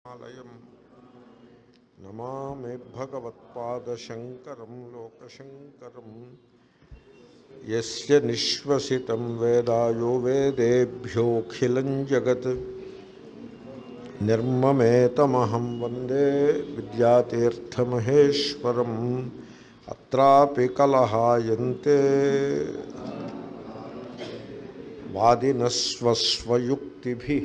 ఆలయం నమామి భగవత్పాదశంకరం లోకశంకరం యస్య నిశ్వసితం వేదాయో వేదేభ్యోఖిలం జగత్ నిర్మమేతమహం వందే విద్యాతీర్థమహేశ్వరం అత్రాపి కలహాయంతే వాదినస్వస్వయుక్తిభిः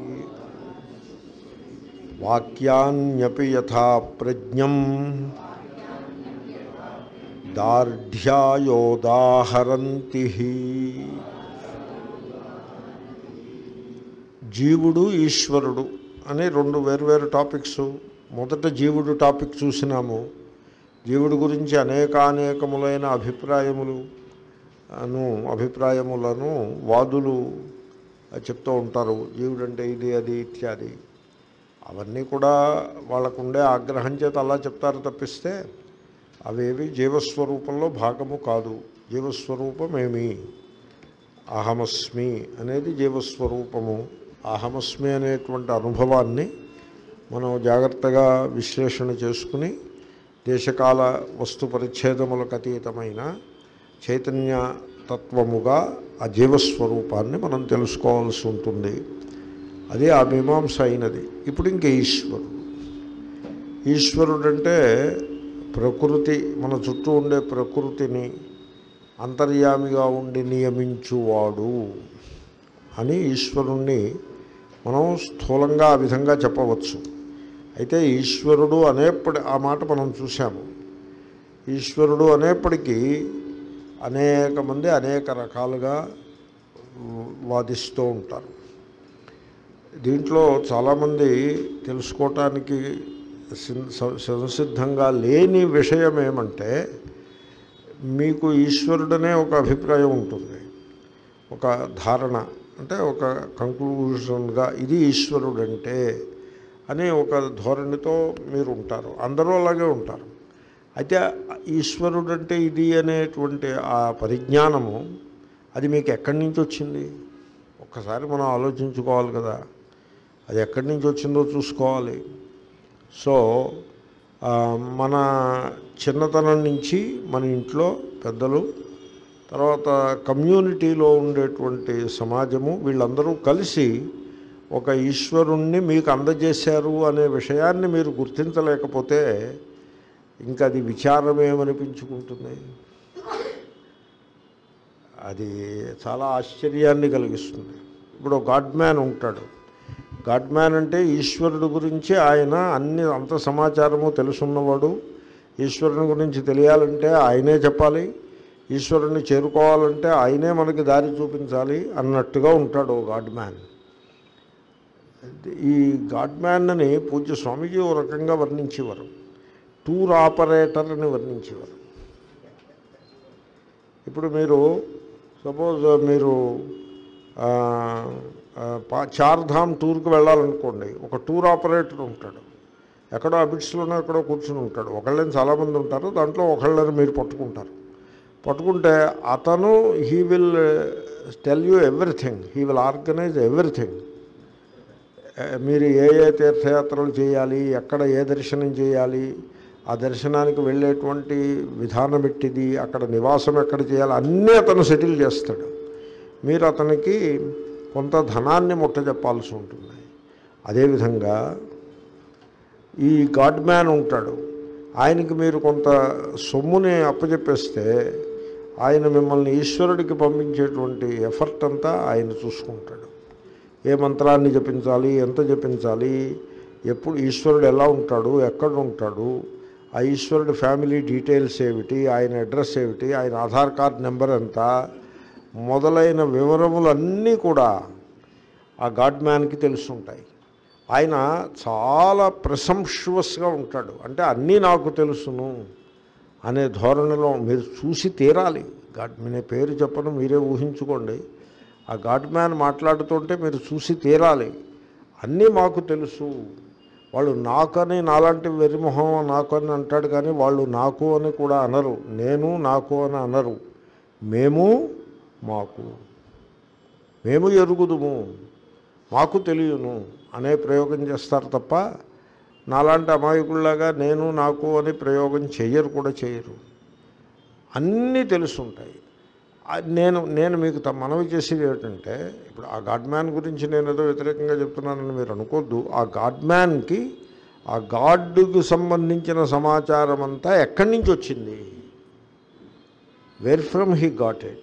వాక్యాన్యపి యథా ప్రజ్ఞం దార్ఢ్యాయోదాహరంతి జీవుడు ఈశ్వరుడు అనే రెండు వేర్వేరు టాపిక్స్ మొదట జీవుడు టాపిక్ చూసినాము జీవుడి గురించి అనేకానేకములైన అభిప్రాయములు అను అభిప్రాయములను వాదులు చెప్తూ ఉంటారు జీవుడంటే ఇది అది ఇత్యాది అవన్నీ కూడా వాళ్ళకుండే ఆగ్రహం చేత అలా చెప్తారు తప్పిస్తే అవేవి జీవస్వరూపంలో భాగము కాదు జీవస్వరూపమేమి అహమస్మి అనేది జీవస్వరూపము అహమస్మి అనేటువంటి అనుభవాన్ని మనం జాగ్రత్తగా విశ్లేషణ చేసుకుని దేశకాల వస్తు పరిచ్ఛేదములకు అతీతమైన చైతన్య తత్వముగా ఆ జీవస్వరూపాన్ని మనం తెలుసుకోవాల్సి ఉంటుంది అదే ఆ మీమాంస అయినది ఇప్పుడు ఇంక ఈశ్వరుడు ఈశ్వరుడు అంటే ప్రకృతి మన చుట్టూ ఉండే ప్రకృతిని అంతర్యామిగా ఉండి నియమించువాడు అని ఈశ్వరుణ్ణి మనం స్థూలంగా ఆ విధంగా చెప్పవచ్చు అయితే ఈశ్వరుడు అనేప్పటి ఆ మాట మనం చూసాము ఈశ్వరుడు అనేప్పటికీ అనేక మంది అనేక రకాలుగా వాదిస్తూ ఉంటారు దీంట్లో చాలామంది తెలుసుకోవటానికి సంసిద్ధంగా లేని విషయం ఏమంటే మీకు ఈశ్వరుడనే ఒక అభిప్రాయం ఉంటుంది ఒక ధారణ అంటే ఒక కంక్లూషన్గా ఇది ఈశ్వరుడంటే అనే ఒక ధోరణితో మీరు ఉంటారు అందరూ అలాగే ఉంటారు అయితే ఈశ్వరుడు అంటే ఇది అనేటువంటి ఆ పరిజ్ఞానము అది మీకు ఎక్కడి నుంచి వచ్చింది ఒక్కసారి మనం ఆలోచించుకోవాలి కదా అది ఎక్కడి నుంచి వచ్చిందో చూసుకోవాలి సో మన చిన్నతనం నుంచి మన ఇంట్లో పెద్దలు తర్వాత కమ్యూనిటీలో ఉండేటువంటి సమాజము వీళ్ళందరూ కలిసి ఒక ఈశ్వరుణ్ణి మీకు అందజేశారు అనే విషయాన్ని మీరు గుర్తించలేకపోతే ఇంకా అది విచారమేమనిపించుకుంటుంది అది చాలా ఆశ్చర్యాన్ని కలిగిస్తుంది ఇప్పుడు గాడ్ మ్యాన్ ఉంటాడు గాడ్ మ్యాన్ అంటే ఈశ్వరుడు గురించి ఆయన అన్ని అంత సమాచారము తెలుసున్నవాడు ఈశ్వరుని గురించి తెలియాలంటే ఆయనే చెప్పాలి ఈశ్వరుని చేరుకోవాలంటే ఆయనే మనకి దారి చూపించాలి అన్నట్టుగా ఉంటాడు ఓ గాడ్ మ్యాన్ ఈ గాడ్ మ్యాన్ని పూజ్య స్వామీజీ ఓ రకంగా వర్ణించేవారు టూర్ ఆపరేటర్ అని వర్ణించేవారు ఇప్పుడు మీరు సపోజ్ మీరు చార్ధామ్ టూర్కి వెళ్ళాలనుకోండి ఒక టూర్ ఆపరేటర్ ఉంటాడు ఎక్కడో అబిట్స్లోనే ఎక్కడో కూర్చుని ఉంటాడు ఒకళ్ళని చాలామంది ఉంటారు దాంట్లో ఒకళ్ళని మీరు పట్టుకుంటారు పట్టుకుంటే అతను he will tell you everything he will organise everything మీరు ఏ ఏ తీర్థయాత్రలు చేయాలి ఎక్కడ ఏ దర్శనం చేయాలి ఆ దర్శనానికి వెళ్ళేటువంటి విధానం ఎట్టిది అక్కడ నివాసం ఎక్కడ చేయాలి అన్నీ అతను సెటిల్ చేస్తాడు మీరు అతనికి కొంత ధనాన్ని ముట్ట చెప్పాల్సి ఉంటుంది అదేవిధంగా ఈ గాడ్ మ్యాన్ ఉంటాడు ఆయనకి మీరు కొంత సొమ్ముని అప్పచెప్పేస్తే ఆయన మిమ్మల్ని ఈశ్వరుడికి పంపించేటువంటి ఎఫర్ట్ అంతా ఆయన చూసుకుంటాడు ఏ మంత్రాన్ని జపించాలి ఎంత జపించాలి ఎప్పుడు ఈశ్వరుడు ఎలా ఉంటాడు ఎక్కడ ఉంటాడు ఆ ఈశ్వరుడు ఫ్యామిలీ డీటెయిల్స్ ఏమిటి ఆయన అడ్రస్ ఏమిటి ఆయన ఆధార్ కార్డ్ నెంబర్ ఎంత మొదలైన వివరములన్నీ కూడా ఆ గాడ్ మ్యాన్కి తెలుసుంటాయి ఆయన చాలా ప్రశంషువస్గా ఉంటాడు అంటే అన్నీ నాకు తెలుసును అనే ధోరణిలో మీరు చూసి తీరాలి గాడ్ మీ పేరు చెప్పను మీరే ఊహించుకోండి ఆ గాడ్ మ్యాన్ మాట్లాడుతుంటే మీరు చూసి తీరాలి అన్నీ మాకు తెలుసు వాళ్ళు నాకని నాలాంటి వెరిమొహం నాకు అని అంటాడు కానీ వాళ్ళు నాకు అని కూడా అనరు నేను నాకు అని అనరు మేము మాకు మేము ఎరుగుదుము మాకు తెలియను అనే ప్రయోగం చేస్తారు తప్ప నాలాంటి అమాయకుల్లాగా నేను నాకు అని ప్రయోగం చెయ్యరు కూడా చేయరు అన్నీ తెలుసుంటాయి ఆ నేను నేను మీకు త- మనవి చేసేది ఏమిటంటే ఇప్పుడు ఆ గాడ్ మ్యాన్ గురించి నేను ఏదో వ్యతిరేకంగా చెప్తున్నానని మీరు అనుకోవద్దు ఆ గాడ్ మ్యాన్కి ఆ గాడ్కు సంబంధించిన సమాచారం అంతా ఎక్కడి నుంచి వచ్చింది where from he got it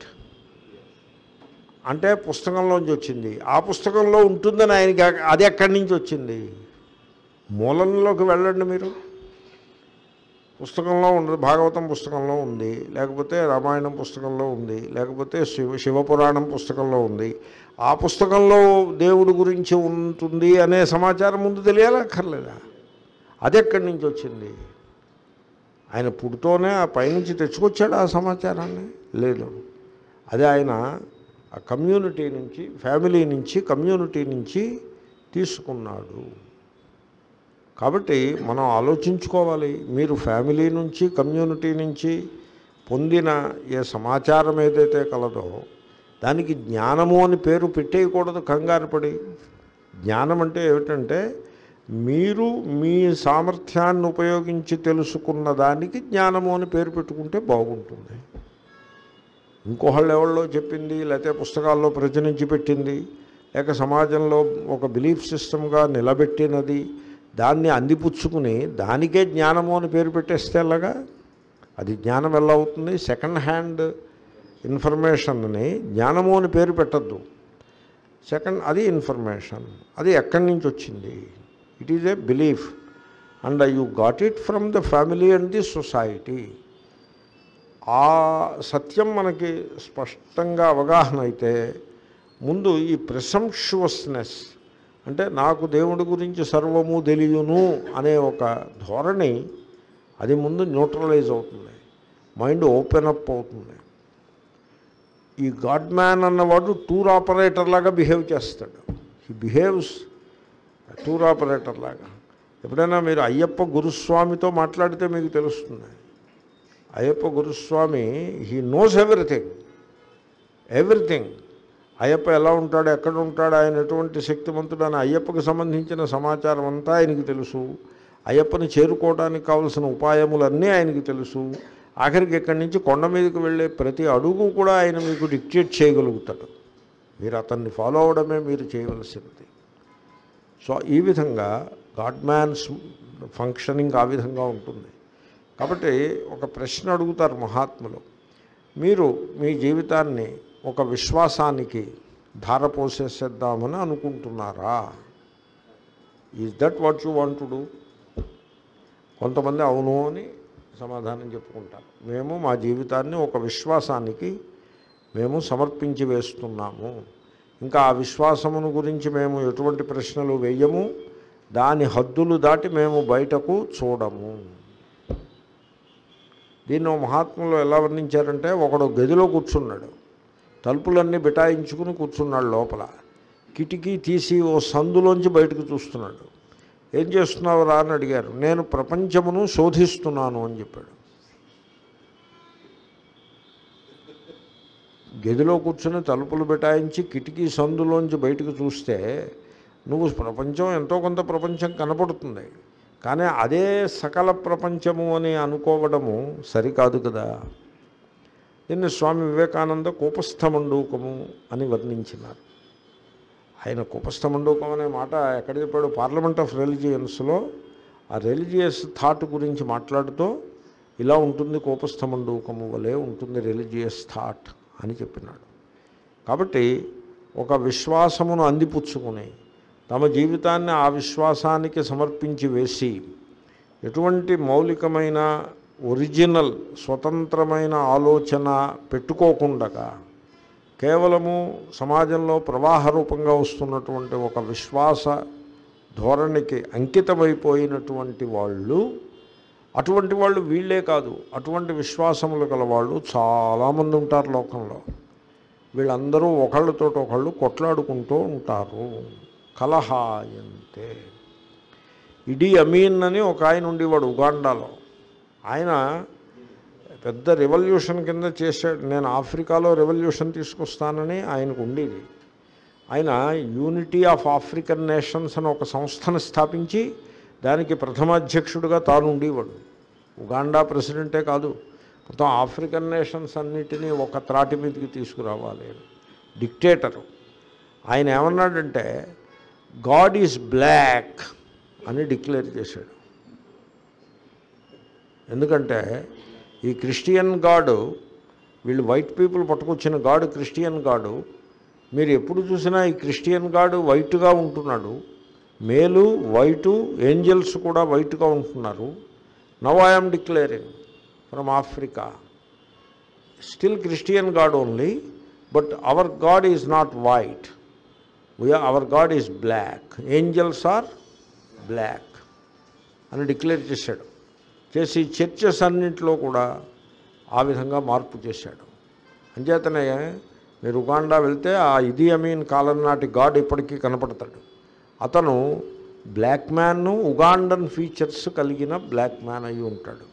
అంటే పుస్తకంలోంచి వచ్చింది ఆ పుస్తకంలో ఉంటుందని ఆయనకి ఆ- అది ఎక్కడి నుంచి వచ్చింది మూలంలోకి వెళ్ళండి మీరు పుస్తకంలో ఉండదు భాగవతం పుస్తకంలో ఉంది లేకపోతే రామాయణం పుస్తకంలో ఉంది లేకపోతే శివ శివపురాణం పుస్తకంలో ఉంది ఆ పుస్తకంలో దేవుడి గురించి ఉంటుంది అనే సమాచారం ముందు తెలియాలక్కర్లేదా అది ఎక్కడి నుంచి వచ్చింది ఆయన పుడుతోనే ఆ పైనుంచి తెచ్చుకొచ్చాడు ఆ సమాచారాన్ని లేదు అది ఆయన ఆ కమ్యూనిటీ నుంచి ఫ్యామిలీ నుంచి కమ్యూనిటీ నుంచి తీసుకున్నాడు కాబట్టి మనం ఆలోచించుకోవాలి మీరు ఫ్యామిలీ నుంచి కమ్యూనిటీ నుంచి పొందిన ఏ సమాచారం ఏదైతే కలదో దానికి జ్ఞానము అని పేరు పెట్టేయకూడదు కంగారు పడి జ్ఞానం అంటే ఏమిటంటే మీరు మీ సామర్థ్యాన్ని ఉపయోగించి తెలుసుకున్న దానికి జ్ఞానము అని పేరు పెట్టుకుంటే బాగుంటుంది ఇంకోహళ్ళు ఎవరిలో చెప్పింది లేకపోతే పుస్తకాల్లో ప్రచురించి పెట్టింది లేక సమాజంలో ఒక బిలీఫ్ సిస్టమ్గా నిలబెట్టినది దాన్ని అందిపుచ్చుకుని దానికే జ్ఞానము అని పేరు పెట్టేస్తే ఎలాగా అది జ్ఞానం ఎలా అవుతుంది సెకండ్ హ్యాండ్ ఇన్ఫర్మేషన్ని జ్ఞానము అని పేరు పెట్టద్దు సెకండ్ అది ఇన్ఫర్మేషన్ అది ఎక్కడి నుంచి వచ్చింది it is a belief and you got it from the family and the society ఆ సత్యం మనకి స్పష్టంగా అవగాహన అయితే ముందు ఈ ప్రిసంప్షువస్నెస్ అంటే నాకు దేవుడి గురించి సర్వము తెలియను అనే ఒక ధోరణి అది ముందు న్యూట్రలైజ్ అవుతుంది మైండ్ ఓపెన్ అప్ అవుతుంది ఈ గాడ్ మ్యాన్ అన్నవాడు టూర్ ఆపరేటర్ లాగా బిహేవ్ చేస్తాడు హీ బిహేవ్స్ టూర్ ఆపరేటర్ లాగా ఎప్పుడైనా మీరు అయ్యప్ప గురుస్వామితో మాట్లాడితే మీకు తెలుస్తుంది Ayyappa Guruswami he knows everything everything Ayyappa ఎలా ఉంటాడు ఎక్కడ ఉంటాడు ఆయన ఎటువంటి శక్తివంతుడు అని అయ్యప్పకి సంబంధించిన సమాచారం అంతా ఆయనకి తెలుసు అయ్యప్పని చేరుకోవడానికి కావలసిన ఉపాయములన్నీ ఆయనకి తెలుసు ఆఖరికి ఇక్కడి నుంచి కొండ మీదకి వెళ్ళే ప్రతి అడుగు కూడా ఆయన మీకు డిక్టేట్ చేయగలుగుతాడు మీరు అతన్ని ఫాలో అవడమే మీరు చేయవలసింది సో ఈ విధంగా గాడ్ మ్యాన్స్ ఫంక్షనింగ్ ఆ విధంగా ఉంటుంది కాబట్టి ఒక ప్రశ్న అడుగుతారు మహాత్ములు మీరు మీ జీవితాన్ని ఒక విశ్వాసానికి ధారపోసేసేద్దామని అనుకుంటున్నారా is that what you want to do కొంతమంది అవును అని సమాధానం చెప్పుకుంటారు మేము మా జీవితాన్ని ఒక విశ్వాసానికి మేము సమర్పించి వేస్తున్నాము ఇంకా ఆ విశ్వాసమును గురించి మేము ఎటువంటి ప్రశ్నలు వేయము దాని హద్దులు దాటి మేము బయటకు చూడము దీన్ని ఓ మహాత్ములు ఎలా వర్ణించారంటే ఒకడు గదిలో కూర్చున్నాడు తలుపులన్నీ బిటాయించుకుని కూర్చున్నాడు లోపల కిటికీ తీసి ఓ సందులోంచి బయటకు చూస్తున్నాడు ఏం చేస్తున్నావు రా అని అడిగారు నేను ప్రపంచమును శోధిస్తున్నాను అని చెప్పాడు గదిలో కూర్చుని తలుపులు బిటాయించి కిటికీ సందులోంచి బయటకు చూస్తే నువ్వు ప్రపంచం ఎంతో కొంత ప్రపంచం కనపడుతుంది కానీ అదే సకల ప్రపంచము అని అనుకోవడము సరికాదు కదా దీన్ని స్వామి వివేకానంద కూపస్థమండూకము అని వర్ణించినారు ఆయన కూపస్థమండూకం అనే మాట ఎక్కడ చెప్పాడు పార్లమెంట్ ఆఫ్ రిలిజియన్స్లో ఆ రిలీజియస్ థాట్ గురించి మాట్లాడుతూ ఇలా ఉంటుంది కోపస్థమండూకము వలె ఉంటుంది రిలీజియస్ థాట్ అని చెప్పినాడు కాబట్టి ఒక విశ్వాసమును అందిపుచ్చుకుని తమ జీవితాన్ని ఆ విశ్వాసానికి సమర్పించి వేసి ఎటువంటి మౌలికమైన ఒరిజినల్ స్వతంత్రమైన ఆలోచన పెట్టుకోకుండా కేవలము సమాజంలో ప్రవాహ రూపంగా వస్తున్నటువంటి ఒక విశ్వాస ధోరణికి అంకితమైపోయినటువంటి వాళ్ళు అటువంటి వాళ్ళు వీళ్ళే కాదు అటువంటి విశ్వాసములు గల వాళ్ళు చాలామంది ఉంటారు లోకంలో వీళ్ళందరూ ఒకళ్ళతో ఒకళ్ళు కొట్లాడుకుంటూ ఉంటారు కలహాయంతే ఇడీ అమీన్ అని ఒక ఆయన ఉండేవాడు ఉగాండాలో ఆయన పెద్ద రెవల్యూషన్ కింద చేశాడు నేను ఆఫ్రికాలో రెవల్యూషన్ తీసుకొస్తానని ఆయనకు ఉండేది ఆయన యూనిటీ ఆఫ్ ఆఫ్రికన్ నేషన్స్ అని ఒక సంస్థను స్థాపించి దానికి ప్రథమ అధ్యక్షుడిగా తాను ఉండేవాడు ఉగాండా ప్రెసిడెంటే కాదు మొత్తం ఆఫ్రికన్ నేషన్స్ అన్నిటినీ ఒక త్రాటి మీదకి తీసుకురావాలి డిక్టేటరు ఆయన ఏమన్నాడంటే గాడ్ ఈజ్ బ్లాక్ అని డిక్లేర్ చేశాడు ఎందుకంటే ఈ క్రిస్టియన్ గాడు వీళ్ళు వైట్ పీపుల్ పట్టుకొచ్చిన గాడు క్రిస్టియన్ గాడు మీరు ఎప్పుడు చూసినా ఈ క్రిస్టియన్ గాడు వైట్గా ఉంటున్నాడు మేలు వైటు ఏంజల్స్ కూడా వైట్గా ఉంటున్నారు now I'm declaring from Africa still Christian God only but our God is not white our God is black angels are black అని డిక్లేర్ చేశాడు చేసి చర్చెస్ అన్నింటిలో కూడా ఆ విధంగా మార్పు చేశాడు అంచేతనే మీరు ఉగాండా వెళ్తే ఆ ఇది అమీన్ కాలం నాటి గాడ్ ఇప్పటికీ కనపడతాడు అతను బ్లాక్ మ్యాన్ ఉగాండన్ ఫీచర్స్ కలిగిన బ్లాక్ మ్యాన్ అయి ఉంటాడు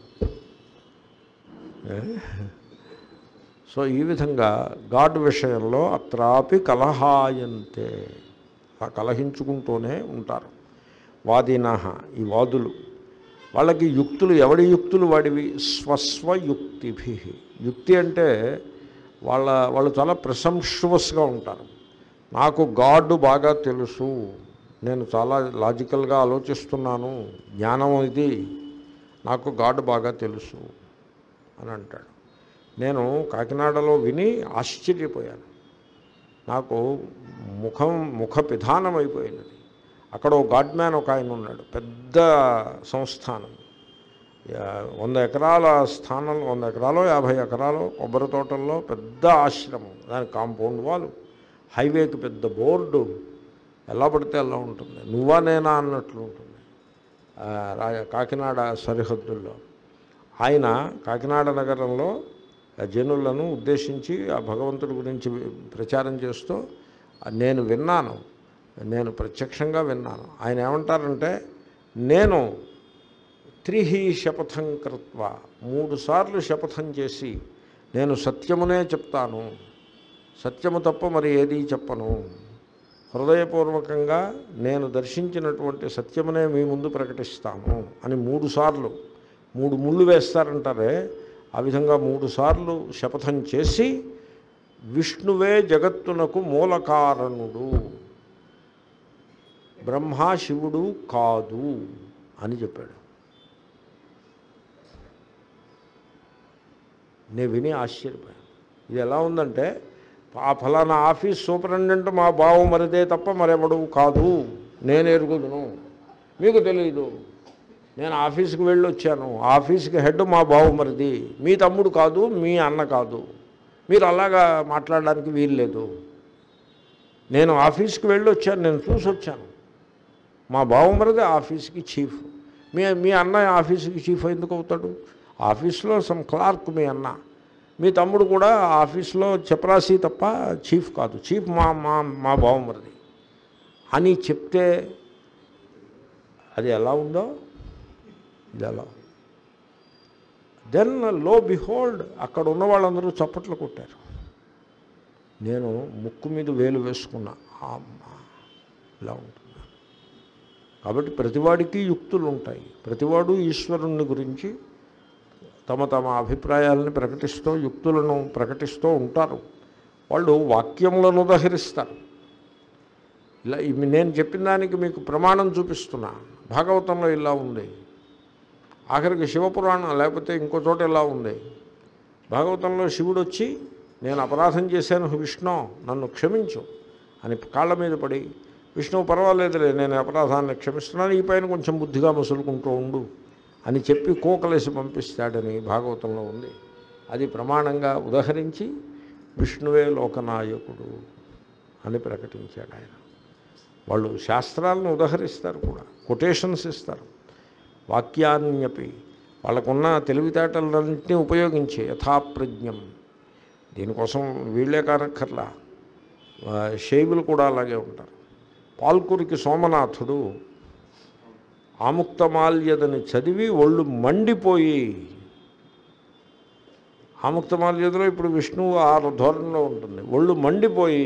సో ఈ విధంగా గాడ్ విషయంలో అత్రాపి కలహాయంతే ఆ కలహించుకుంటూనే ఉంటారు వాదిన ఈ వాదులు వాళ్ళకి యుక్తులు ఎవడి యుక్తులు వాడివి స్వస్వయుక్తిభి యుక్తి అంటే వాళ్ళ వాళ్ళు చాలా ప్రిసంప్షువస్గా ఉంటారు నాకు గాడ్ బాగా తెలుసు నేను చాలా లాజికల్గా ఆలోచిస్తున్నాను జ్ఞానం ఇది నాకు గాడ్ బాగా తెలుసు అని అంటాడు నేను కాకినాడలో విని ఆశ్చర్యపోయాను నాకు ముఖం ముఖ విధానం అయిపోయినది అక్కడ ఒక గాడ్ మ్యాన్ ఒక ఆయన ఉన్నాడు పెద్ద సంస్థానం యా- వంద ఎకరాల స్థానం వంద ఎకరాలో యాభై ఎకరాలు కొబ్బరి తోటల్లో పెద్ద ఆశ్రమం దాని కాంపౌండ్ వాళ్ళు హైవేకి పెద్ద బోర్డు ఎలా పడితే అలా ఉంటుంది నువ్వా నేనా అన్నట్లు ఉంటుంది ఆ, రా- కాకినాడ సరిహద్దుల్లో ఆయన కాకినాడ నగరంలో ఆ జనులను ఉద్దేశించి ఆ భగవంతుడి గురించి ప్రచారం చేస్తూ ఆ, నేను విన్నాను నేను ప్రత్యక్షంగా విన్నాను ఆయన ఏమంటారంటే నేను త్రిహి శపథం కృత్వ మూడు సార్లు శపథం చేసి నేను సత్యమునే చెప్తాను సత్యము తప్ప మరి ఏదీ చెప్పను హృదయపూర్వకంగా నేను దర్శించినటువంటి సత్యమునే మీ ముందు ప్రకటిస్తాను అని మూడు సార్లు మూడు ముళ్ళు వేస్తారంటారే ఆ విధంగా మూడు సార్లు శపథం చేసి విష్ణువే జగత్తునకు మూలకారణుడు బ్రహ్మ శివుడు కాదు అని చెప్పాడు నేను విని ఆశ్చర్యపోయాను ఇది ఎలా ఉందంటే ఆ ఫలానా ఆఫీస్ సూపరింటెండెంట్ మా బావ మరిదే తప్ప మరెవడు కాదు నేను ఎరుగుదును మీకు తెలియదు నేను ఆఫీస్కి వెళ్ళి వచ్చాను ఆఫీస్కి హెడ్ మా బావ మరిది మీ తమ్ముడు కాదు మీ అన్న కాదు మీరు అలాగా మాట్లాడడానికి వీలు లేదు నేను ఆఫీస్కి వెళ్ళి వచ్చాను నేను చూసి వచ్చాను మా బావమరిది ఆఫీస్కి చీఫ్ మీ మీ అన్న ఆఫీస్కి చీఫ్ ఎందుకు అవుతాడు ఆఫీస్లో సమ్ క్లార్క్ మీ అన్న మీ తమ్ముడు కూడా ఆఫీస్లో చపరాసి తప్ప చీఫ్ కాదు చీఫ్ మా మా మా బావమరిది అని చెప్తే అది ఎలా ఉందో ఇది ఎలా దెన్ లో బిహోల్డ్ అక్కడ ఉన్న వాళ్ళందరూ చప్పట్లు కొట్టారు నేను ముక్కు మీద వేలు వేసుకున్నా అమ్మా ఇలా ఉంటుంది కాబట్టి ప్రతివాడికి యుక్తులు ఉంటాయి ప్రతివాడు ఈశ్వరుణ్ణి గురించి తమ తమ అభిప్రాయాలను ప్రకటిస్తూ యుక్తులను ప్రకటిస్తూ ఉంటారు వాళ్ళు వాక్యములను ఉదహరిస్తారు ఇలా ఇవి నేను చెప్పిన దానికి మీకు ప్రమాణం చూపిస్తున్నా భాగవతంలో ఇలా ఉంది ఆఖరికి శివపురాణం లేకపోతే ఇంకో చోట ఇలా ఉంది భాగవతంలో శివుడు వచ్చి నేను అపరాధం చేశాను విష్ణు నన్ను క్షమించు అని కాళ్ళ మీద పడి విష్ణువు పర్వాలేదులే నేను అపరాధాన్ని క్షమిస్తున్నాను ఈ పైన కొంచెం బుద్ధిగా మసులుకుంటూ ఉండు అని చెప్పి కోకలేసి పంపిస్తాడని భాగవతంలో ఉంది అది ప్రమాణంగా ఉదహరించి విష్ణువే లోకనాయకుడు అని ప్రకటించాడు ఆయన వాళ్ళు శాస్త్రాలను ఉదహరిస్తారు కూడా కొటేషన్స్ ఇస్తారు వాక్యాన్యపి వాళ్ళకున్న తెలివితేటలన్నింటినీ ఉపయోగించి యథాప్రజ్ఞం దీనికోసం వీళ్ళే కానక్కర్లా ఆ, శైవులు కూడా అలాగే ఉంటారు పాల్కురికి సోమనాథుడు ఆముక్తమాల్యదని చదివి ఒళ్ళు మండిపోయి ఆముక్తమాల్యదలో ఇప్పుడు విష్ణువు ఆ ధోరణిలో ఉంటుంది ఒళ్ళు మండిపోయి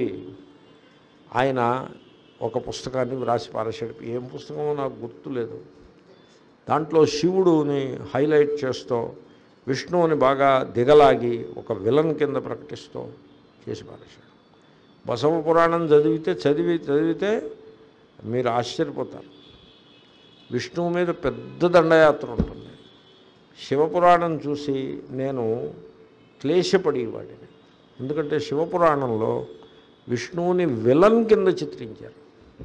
ఆయన ఒక పుస్తకాన్ని వ్రాసి పారేశాడు ఏం పుస్తకమో నాకు గుర్తులేదు దాంట్లో శివుడుని హైలైట్ చేస్తూ విష్ణువుని బాగా దిగలాగి ఒక విలన్ కింద ప్రకటిస్తూ చేసి పారేశాడు బసవ పురాణం చదివితే చదివి చదివితే మీరు ఆశ్చర్యపోతారు విష్ణువు మీద పెద్ద దండయాత్ర ఉంటుంది శివపురాణం చూసి నేను క్లేశపడేవాడిని ఎందుకంటే శివపురాణంలో విష్ణువుని విలన్ కింద చిత్రించారు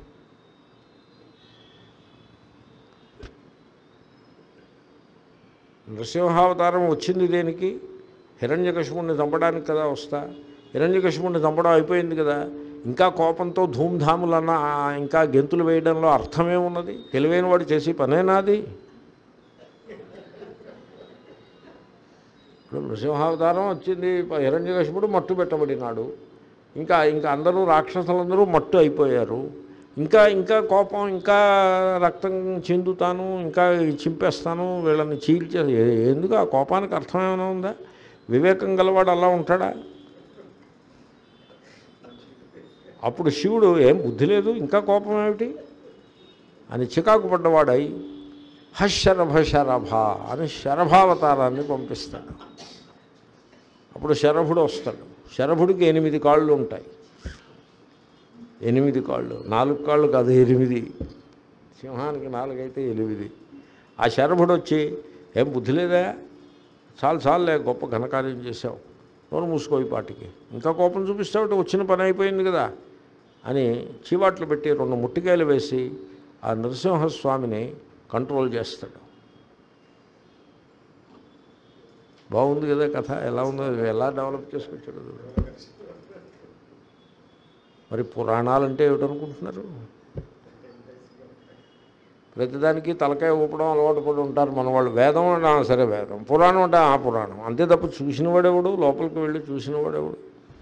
నృసింహావతారం వచ్చింది దేనికి హిరణ్యకశిపుణ్ణి చంపడానికి కదా వస్తా హిరణ్యకశిపుణ్ణి చంపడం అయిపోయింది కదా ఇంకా కోపంతో ధూమ్ధాములన్న ఆ ఇంకా గెంతులు వేయడంలో అర్థమే ఉన్నది తెలివైన వాడు చేసి పనేనాది ఇప్పుడు నృసింహావతారం వచ్చింది హిరణ్యకశిపుడు మట్టు పెట్టబడినాడు ఇంకా ఇంకా అందరూ రాక్షసులందరూ మట్టు అయిపోయారు ఇంకా ఇంకా కోపం ఇంకా రక్తం చిందుతాను ఇంకా చింపేస్తాను వీళ్ళని చీల్చే ఏ- ఎందుకు ఆ కోపానికి అర్థం ఏమైనా ఉందా వివేకం గలవాడు అలా ఉంటాడా అప్పుడు శివుడు ఏం బుద్ధి లేదు ఇంకా కోపం ఏమిటి అని చికాకు పడ్డవాడై హశరభ శరభ అని శరభావతారాన్ని పంపిస్తాడు అప్పుడు శరభుడు వస్తాడు శరభుడికి ఎనిమిది కాళ్ళు ఉంటాయి ఎనిమిది కాళ్ళు నాలుగు కాళ్ళు కాదు ఎనిమిది సింహానికి నాలుగైతే ఎనిమిది ఆ శరభుడు వచ్చి ఏం బుద్ధి లేదా చాలు చాలులే గొప్ప ఘనకార్యం చేశావు నోరు మూసుకోయి పాటికి ఇంకా కోపం చూపిస్తావు వచ్చిన పని అయిపోయింది కదా అని చీవాట్లు పెట్టి రెండు ముట్టికాయలు వేసి ఆ నరసింహస్వామిని కంట్రోల్ చేస్తాడు బాగుంది కదా కథ ఎలా ఉందో ఎలా డెవలప్ చేసుకొచ్చాడు మరి పురాణాలంటే ఏమిటనుకుంటున్నారు ప్రతిదానికి తలకాయ ఊపడం అలవాటు పడి ఉంటారు మన వాళ్ళు వేదం అంటే ఆ, సరే వేదం పురాణం అంటే ఆ పురాణం అంతే తప్ప చూసినవాడెవడు లోపలికి వెళ్ళి చూసినవాడెవడు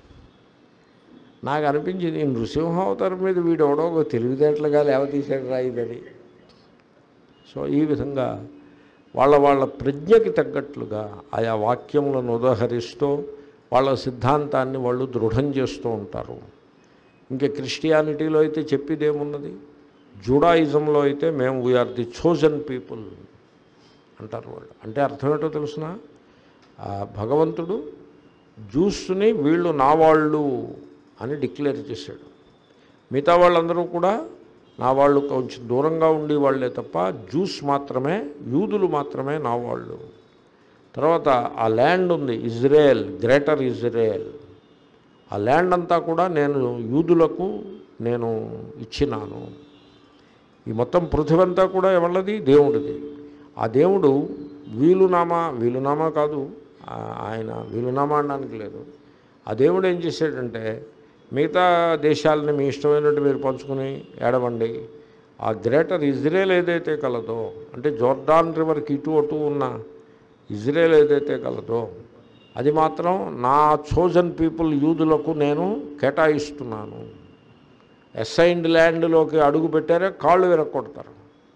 నాకు అనిపించింది ఈ నృసింహావతారం మీద వీడు ఎవడో ఒక తెలివితేటలుగా లేవతీసాడు రాయిదని సో ఈ విధంగా వాళ్ళ వాళ్ళ ప్రజ్ఞకి తగ్గట్లుగా ఆయా వాక్యములను ఉదహరిస్తూ వాళ్ళ సిద్ధాంతాన్ని వాళ్ళు దృఢం చేస్తూ ఉంటారు ఇంకా క్రిస్టియానిటీలో అయితే చెప్పేదేమున్నది జూడాయిజంలో అయితే మేము వీఆర్ ది చోజన్ పీపుల్ అంటారు వాళ్ళు అంటే అర్థం ఏంటో తెలుసిన భగవంతుడు జ్యూస్ని వీళ్ళు నా వాళ్ళు అని డిక్లేర్ చేశాడు మిగతా వాళ్ళందరూ కూడా నా వాళ్ళు కొంచెం దూరంగా ఉండి వాళ్ళే తప్ప జ్యూస్ మాత్రమే యూదులు మాత్రమే నా వాళ్ళు తర్వాత ఆ ల్యాండ్ ఉంది ఇజ్రాయెల్ గ్రేటర్ ఇజ్రాయెల్ ఆ ల్యాండ్ అంతా కూడా నేను యూదులకు నేను ఇచ్చినాను ఈ మొత్తం పృథివీ అంతా కూడా ఎవళ్ళది దేవుడిది ఆ దేవుడు వీలునామా వీలునామా కాదు ఆ- ఆయన వీలునామా అనడానికి లేదు ఆ దేవుడు ఏం చేశాడంటే మిగతా దేశాలని మీ ఇష్టమైనట్టు మీరు పంచుకుని ఏడవండి ఆ గ్రేటర్ ఇజ్రాయెల్ ఏదైతే కలదో అంటే జోర్డాన్ రివర్కి ఇటు అటు ఉన్న ఇజ్రాయెల్ ఏదైతే కలదో అది మాత్రం నా చోజన్ పీపుల్ యూదులకు నేను కేటాయిస్తున్నాను అసైన్డ్ ల్యాండ్లోకి అడుగు పెట్టారే కాళ్ళు విరక్కొడతారు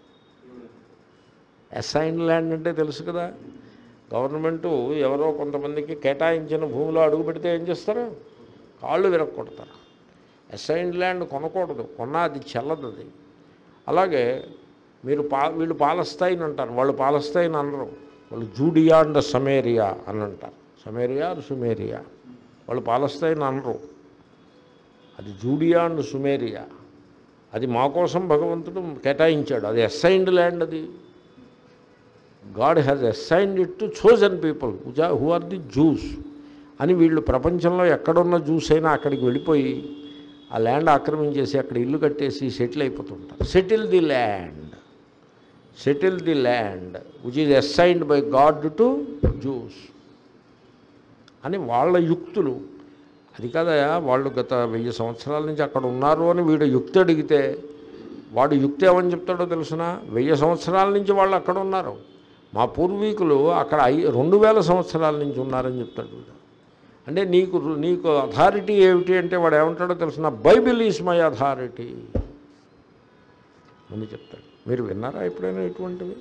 అసైన్డ్ ల్యాండ్ అంటే తెలుసు కదా గవర్నమెంటు ఎవరో కొంతమందికి కేటాయించిన భూమిలో అడుగు పెడితే ఏం చేస్తారు కాళ్ళు విరక్కొడతారు అసైన్డ్ ల్యాండ్ కొనకూడదు కొన్నా అది చెల్లదు అది అలాగే మీరు పా వీళ్ళు పాలస్తైన్ అంటారు వాళ్ళు పాలస్తైన్ అనరు వాళ్ళు జూడియా అండ్ సమేరియా అని అంటారు సమేరియా ఆర్ సుమేరియా వాళ్ళు పాలస్తైన్ అనరు అది జూడియా అండ్ సుమేరియా అది మా కోసం భగవంతుడు కేటాయించాడు అది అసైన్డ్ ల్యాండ్ అది God has assigned it to chosen people who are the Jews అని వీళ్ళు ప్రపంచంలో ఎక్కడున్న జ్యూస్ అయినా అక్కడికి వెళ్ళిపోయి ఆ ల్యాండ్ ఆక్రమించేసి అక్కడ ఇల్లు కట్టేసి సెటిల్ అయిపోతుంటారు settle the land settle the land which is assigned by God to Jews అని వాళ్ళ యుక్తులు అది కాదయా వాళ్ళు గత వెయ్యి సంవత్సరాల నుంచి అక్కడ ఉన్నారు అని వీడు యుక్తి అడిగితే వాడు యుక్తి ఏమని చెప్తాడో తెలుసిన వెయ్యి సంవత్సరాల నుంచి వాళ్ళు అక్కడ ఉన్నారు మా పూర్వీకులు అక్కడ ఐ రెండు వేల సంవత్సరాల నుంచి ఉన్నారని చెప్తాడు వీడు అంటే నీకు నీకు అథారిటీ ఏమిటి అంటే వాడు ఏమంటాడో తెలిసిన బైబిల్ ఈజ్ మై అథారిటీ అని చెప్తాడు మీరు విన్నారా ఎప్పుడైనా ఇటువంటివి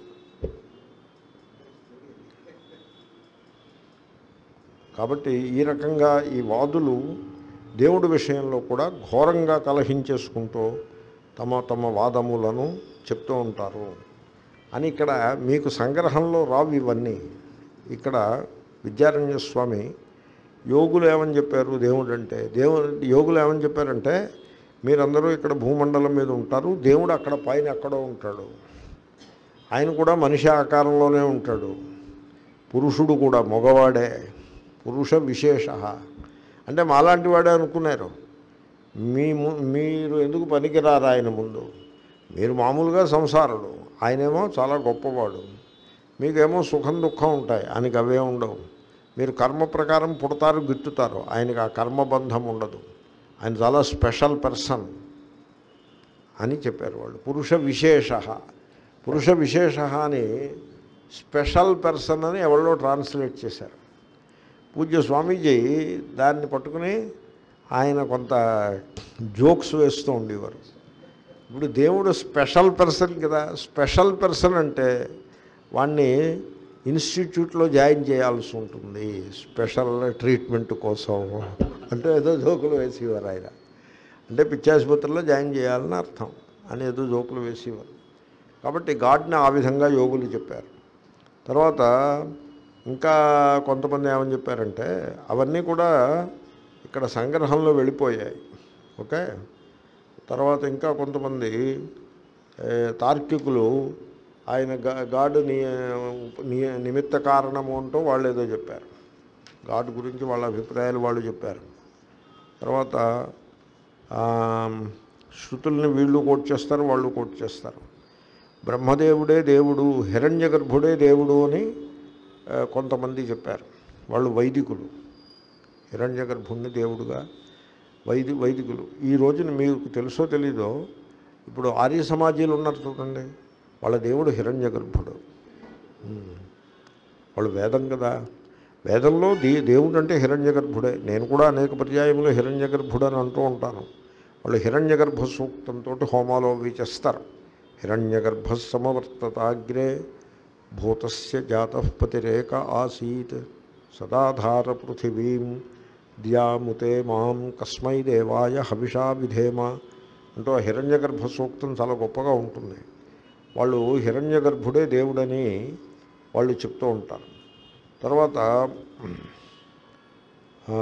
కాబట్టి ఈ రకంగా ఈ వాదులు దేవుడి విషయంలో కూడా ఘోరంగా కలహించేసుకుంటూ తమ తమ వాదములను చెప్తూ ఉంటారు అని ఇక్కడ మీకు సంగ్రహంలో రావు ఇవన్నీ ఇక్కడ విద్యారణ్య స్వామి యోగులు ఏమని చెప్పారు దేవుడు అంటే దేవుడు యోగులు ఏమని చెప్పారంటే మీరందరూ ఇక్కడ భూమండలం మీద ఉంటారు దేవుడు అక్కడ పైన ఎక్కడో ఉంటాడు ఆయన కూడా మనిషి ఆకారంలోనే ఉంటాడు పురుషుడు కూడా మగవాడే పురుష విశేష అంటే మాలాంటి వాడే అనుకున్నారు మీ ము- మీరు ఎందుకు పనికిరారు ఆయన ముందు మీరు మామూలుగా సంసారుడు ఆయనేమో చాలా గొప్పవాడు మీకేమో సుఖం దుఃఖం ఉంటాయి ఆయనకి అవే ఉండవు మీరు కర్మ ప్రకారం పుడతారు గిట్టుతారు ఆయనకి ఆ కర్మబంధం ఉండదు ఆయన చాలా స్పెషల్ పర్సన్ అని చెప్పారు వాళ్ళు పురుష విశేష పురుష విశేష అని స్పెషల్ పర్సన్ అని ఎవరిలో ట్రాన్స్లేట్ చేశారు పూజ్య స్వామీజీ దాన్ని పట్టుకుని ఆయన కొంత జోక్స్ వేస్తూ ఉండేవారు ఇప్పుడు దేవుడు స్పెషల్ పర్సన్ కదా స్పెషల్ పర్సన్ అంటే వాడిని ఇన్స్టిట్యూట్లో జాయిన్ చేయాల్సి ఉంటుంది స్పెషల్ ట్రీట్మెంట్ కోసం అంటే ఏదో జోకులు వేసేవారు ఆయన అంటే పిచ్చాసుపత్రిలో జాయిన్ చేయాలని అర్థం అని ఏదో జోకులు వేసేవారు కాబట్టి గాడ్ని ఆ విధంగా యోగులు చెప్పారు తర్వాత ఇంకా కొంతమంది ఏమని చెప్పారంటే అవన్నీ కూడా ఇక్కడ సంగ్రహంలో వెళ్ళిపోయాయి ఓకే తర్వాత ఇంకా కొంతమంది ఏ, తార్కికులు ఆయన గా- గాడ్ ని ని- నిమిత్త కారణము అంటూ వాళ్ళు ఏదో చెప్పారు గాడ్ గురించి వాళ్ళ అభిప్రాయాలు వాళ్ళు చెప్పారు తర్వాత ఆ, శృతుల్ని వీళ్ళు కోట్ చేస్తారు వాళ్ళు కోట్ చేస్తారు బ్రహ్మదేవుడే దేవుడు హిరణ్య గర్భుడే దేవుడు అని ఆ, కొంతమంది చెప్పారు వాళ్ళు వైదికులు హిరణ్య గర్భుణ్ణి దేవుడుగా వైది వైదికులు ఈ రోజున మీకు తెలుసో తెలీదో ఇప్పుడు ఆర్య సమాజీలు ఉన్నారు చూడండి వాళ్ళ దేవుడు హిరణ్య గర్భుడు ఉమ్. వాళ్ళు వేదం కదా వేదంలో దే దేవుడు అంటే హిరణ్య గర్భుడే నేను కూడా అనేక పర్యాయములు హిరణ్య గర్భుడు అని అంటూ ఉంటాను వాళ్ళు హిరణ్య గర్భ సూక్తంతో హోమాలో అవి చేస్తారు హిరణ్య గర్భ సమవర్తతాగ్రే భూతస్య జాత పతిరేక ఆసీత్ సదాధార పృథివీం ద్యాముతే మాం కస్మై దేవాయ హవిషా విధేమ అంటూ ఆ హిరణ్య గర్భ సూక్తం చాలా గొప్పగా ఉంటుంది వాళ్ళు హిరణ్య గర్భుడే దేవుడని వాళ్ళు చెప్తూ ఉంటారు తర్వాత ఆ,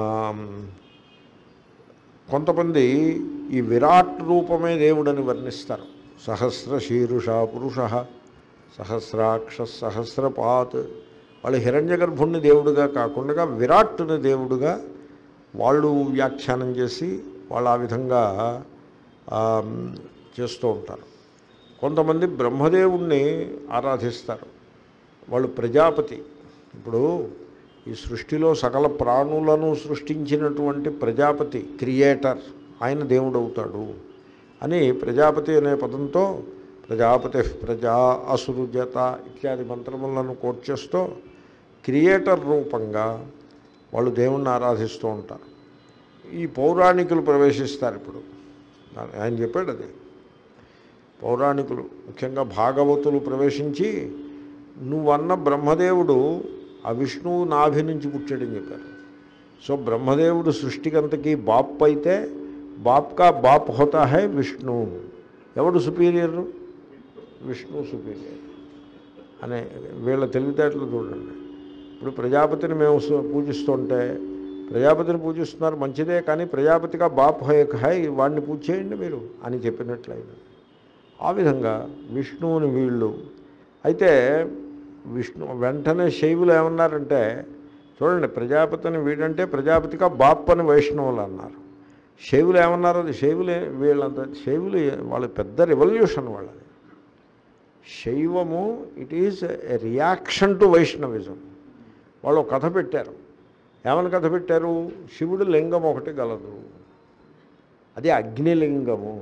కొంతమంది ఈ విరాట్ రూపమే దేవుడని వర్ణిస్తారు సహస్ర శీరుష పురుష సహస్రాక్ష సహస్రపాత్ వాళ్ళు హిరణ్య గర్భుణ్ణి దేవుడుగా కాకుండా విరాట్టుని దేవుడుగా వాళ్ళు వ్యాఖ్యానం చేసి వాళ్ళు ఆ విధంగా ఆ, చేస్తూ ఉంటారు కొంతమంది బ్రహ్మదేవుణ్ణి ఆరాధిస్తారు వాళ్ళు ప్రజాపతి ఇప్పుడు ఈ సృష్టిలో సకల ప్రాణులను సృష్టించినటువంటి ప్రజాపతి క్రియేటర్ ఆయన దేవుడు అవుతాడు అని ప్రజాపతి అనే పదంతో ప్రజాపతి ప్రజా అసురుజత ఇత్యాది మంత్రములను కోట్ చేస్తూ క్రియేటర్ రూపంగా వాళ్ళు దేవుణ్ణి ఆరాధిస్తూ ఉంటారు ఈ పౌరాణికులు ప్రవేశిస్తారు ఇప్పుడు ఆయన చెప్పాడు అది పౌరాణికులు ముఖ్యంగా భాగవతులు ప్రవేశించి నువ్వన్న బ్రహ్మదేవుడు ఆ విష్ణువు నాభి నుంచి పుట్టాడని చెప్పారు సో బ్రహ్మదేవుడు సృష్టికంతకి బాప్ అయితే బాప్కా బాప్ హోతా హై విష్ణు ఎవడు సుపీరియర్ విష్ణు సుపీరియర్ అనే వీళ్ళ తెలివితేటలు చూడండి ఇప్పుడు ప్రజాపతిని మేము సు- పూజిస్తుంటే ప్రజాపతిని పూజిస్తున్నారు మంచిదే కానీ ప్రజాపతిగా బాప్ హై హై వాడిని పూజ చేయండి మీరు అని చెప్పినట్లయింది ఆ విధంగా విష్ణువుని వీళ్ళు అయితే విష్ణు వెంటనే శైవులు ఏమన్నారంటే చూడండి ప్రజాపతిని వీడంటే ప్రజాపతిగా బాప్ అని వైష్ణవులు అన్నారు శైవులు ఏమన్నారు అది శైవులే వీళ్ళంత శైవులు వాళ్ళ పెద్ద రెవల్యూషన్ వాళ్ళది శైవము it is a reaction to Vaishnavism వాళ్ళు ఒక కథ పెట్టారు ఏమని కథ పెట్టారు శివుడు లింగం ఒకటి గలదు అది అగ్నిలింగము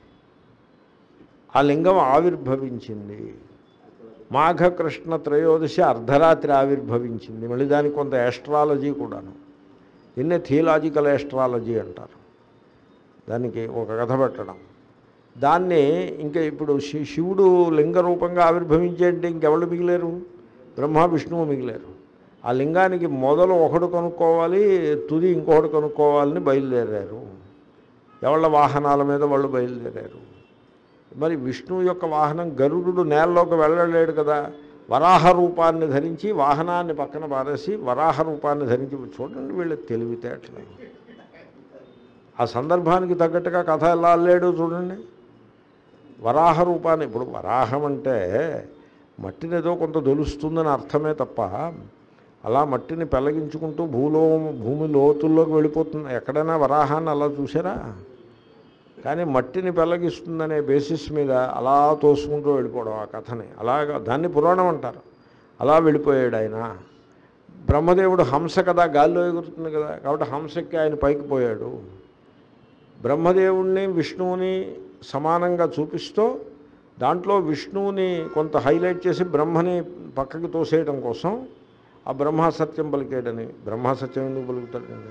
ఆ లింగం ఆవిర్భవించింది మాఘకృష్ణ త్రయోదశి అర్ధరాత్రి ఆవిర్భవించింది మళ్ళీ దానికి కొంత ఎస్ట్రాలజీ కూడాను దీన్నే థియలాజికల్ ఎస్ట్రాలజీ అంటారు దానికి ఒక కథ పెట్టడం దాన్ని ఇంకా ఇప్పుడు శి శివుడు లింగ రూపంగా ఆవిర్భవించేంటే ఇంకెవరు మిగిలేరు బ్రహ్మ విష్ణువు మిగిలేరు ఆ లింగానికి మొదలు ఒకడు కనుక్కోవాలి తుది ఇంకొకటి కనుక్కోవాలని బయలుదేరారు ఎవళ్ళ వాహనాల మీద వాళ్ళు బయలుదేరారు మరి విష్ణువు యొక్క వాహనం గరుడు నేలలోకి వెళ్ళలేడు కదా వరాహ రూపాన్ని ధరించి వాహనాన్ని పక్కన పారేసి వరాహ రూపాన్ని ధరించి చూడండి వీళ్ళ తెలివితేటలు ఆ సందర్భానికి తగ్గట్టుగా కథ ఎలా అల్లాడో చూడండి వరాహ రూపాన్ని ఇప్పుడు వరాహం అంటే మట్టిని ఏదో కొంత దొలుస్తుందని అర్థమే తప్ప అలా మట్టిని పెళ్ళగించుకుంటూ భూలో భూమి లోతుల్లోకి వెళ్ళిపోతుంది ఎక్కడైనా వరాహాన్ని అలా చూసారా కానీ మట్టిని పెళ్ళగిస్తుందనే బేసిస్ మీద అలా తోసుకుంటూ వెళ్ళిపోవడం ఆ కథని అలాగా దాన్ని పురాణం అంటారు అలా వెళ్ళిపోయాడు ఆయన బ్రహ్మదేవుడు హంస కదా గాల్లో ఎగురుతుంది కదా కాబట్టి హంసకి ఆయన పైకి పోయాడు బ్రహ్మదేవుణ్ణి విష్ణువుని సమానంగా చూపిస్తూ దాంట్లో విష్ణువుని కొంత హైలైట్ చేసి బ్రహ్మని పక్కకి తోసేయడం కోసం ఆ బ్రహ్మ సత్యం పలికాడని బ్రహ్మ సత్యం ఎందుకు పలుకుతాడండి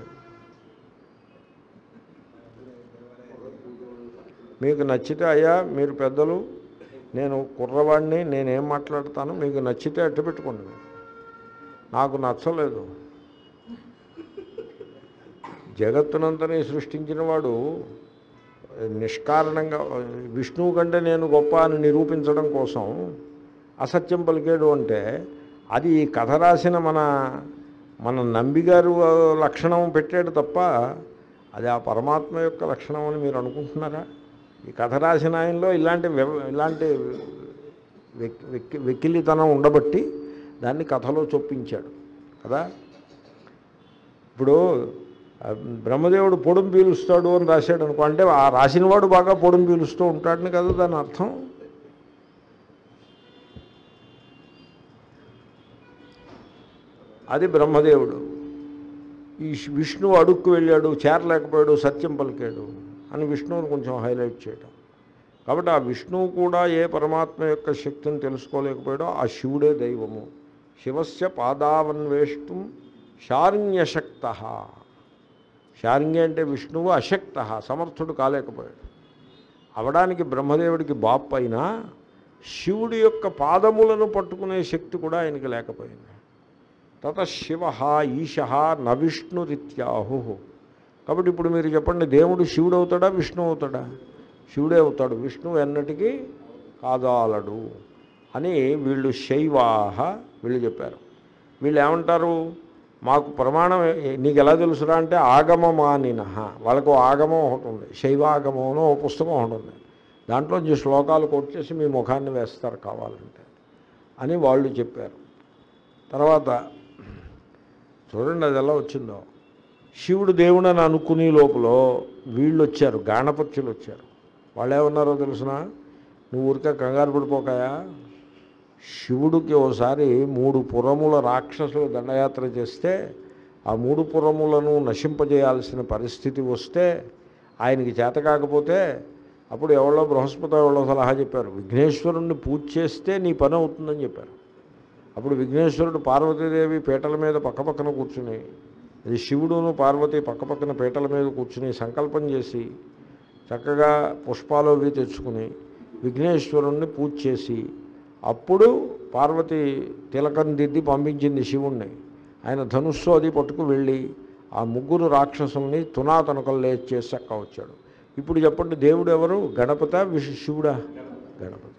మీకు నచ్చితే అయ్యా మీరు పెద్దలు నేను కుర్రవాడిని నేనేం మాట్లాడతాను మీకు నచ్చితే అట్టు పెట్టుకోండి నాకు నచ్చలేదు జగత్తునంతని సృష్టించిన వాడు నిష్కారణంగా విష్ణువు కంటే నేను గొప్ప అని నిరూపించడం కోసం అసత్యం పలికాడు అంటే అది ఈ కథ రాసిన మన మన నంబిగారు లక్షణం పెట్టాడు తప్ప అది ఆ పరమాత్మ యొక్క లక్షణం అని మీరు అనుకుంటున్నారా ఈ కథ రాసిన ఆయనలో ఇలాంటి వ్యవ- ఇలాంటి వెక్- వెక్కి వెక్కిలితనం ఉండబట్టి దాన్ని కథలో చొప్పించాడు కదా ఇప్పుడు ఆ, బ్రహ్మదేవుడు పొడుం పీలుస్తాడు అని రాశాడు అనుకో అంటే ఆ రాసినవాడు బాగా పొడుం పీలుస్తూ ఉంటాడని కదా దాని అర్థం అది బ్రహ్మదేవుడు ఈ విష్ణువు అడుక్కు వెళ్ళాడు చేరలేకపోయాడు సత్యం పలికాడు అని విష్ణువుని కొంచెం హైలైట్ చేయడం కాబట్టి ఆ విష్ణువు కూడా ఏ పరమాత్మ యొక్క శక్తిని తెలుసుకోలేకపోయాడో ఆ శివుడే దైవము శివస్య పాదావన్వేష్టం శార్ణ్యశక్త శార్ంగి అంటే విష్ణువు అశక్త సమర్థుడు కాలేకపోయాడు అవడానికి బ్రహ్మదేవుడికి బాప్ అయినా శివుడి యొక్క పాదములను పట్టుకునే శక్తి కూడా ఆయనకి లేకపోయింది తత శివ ఈశ న విష్ణురిత్యాహు కాబట్టి ఇప్పుడు మీరు చెప్పండి దేవుడు శివుడు అవుతాడా విష్ణు అవుతాడా శివుడే అవుతాడు విష్ణువు ఎన్నటికీ కాదాలడు అని వీళ్ళు శైవాహ వీళ్ళు చెప్పారు వీళ్ళు ఏమంటారు మాకు ప్రమాణం ఏ- నీకు ఎలా తెలుసురా అంటే ఆగమమానిన వాళ్ళకు ఓ ఆగమం ఒకటి ఉంది శైవాగమం అని ఓ పుస్తకం ఒకటి ఉంది దాంట్లో ఈ శ్లోకాలు కోట్ చేసి మీ ముఖాన్ని వేస్తారు కావాలంటే అని వాళ్ళు చెప్పారు తర్వాత చూడండి అది ఎలా వచ్చిందో శివుడు దేవుడు అని అనుకునే లోపల వీళ్ళు వచ్చారు గాణపత్యులు వచ్చారు వాళ్ళు ఏమన్నారో తెలుసిన నువ్వు ఊరికే కంగారు పడిపోకాయా శివుడికి ఓసారి మూడు పురముల రాక్షసులు దండయాత్ర చేస్తే ఆ మూడు పురములను నశింపజేయాల్సిన పరిస్థితి వస్తే ఆయనకి చేత కాకపోతే అప్పుడు ఎవరో బృహస్పతి ఎవరో సలహా చెప్పారు విఘ్నేశ్వరుణ్ణి పూజ చేస్తే నీ పని అవుతుందని చెప్పారు అప్పుడు విఘ్నేశ్వరుడు పార్వతీదేవి పీటల మీద పక్కపక్కన కూర్చుని అది శివుడును పార్వతి పక్కపక్కన పీటల మీద కూర్చుని సంకల్పం చేసి చక్కగా పుష్పాలు అవి తెచ్చుకుని విఘ్నేశ్వరుణ్ణి పూజ చేసి అప్పుడు పార్వతి తిలకం దిద్ది పంపించింది శివుణ్ణి ఆయన ధనుస్సు అది పట్టుకు వెళ్ళి ఆ ముగ్గురు రాక్షసుల్ని తునాతనకలు లేచి చేసి చక్క వచ్చాడు ఇప్పుడు చెప్పండి దేవుడు ఎవరు గణపత విష శివుడా గణపతి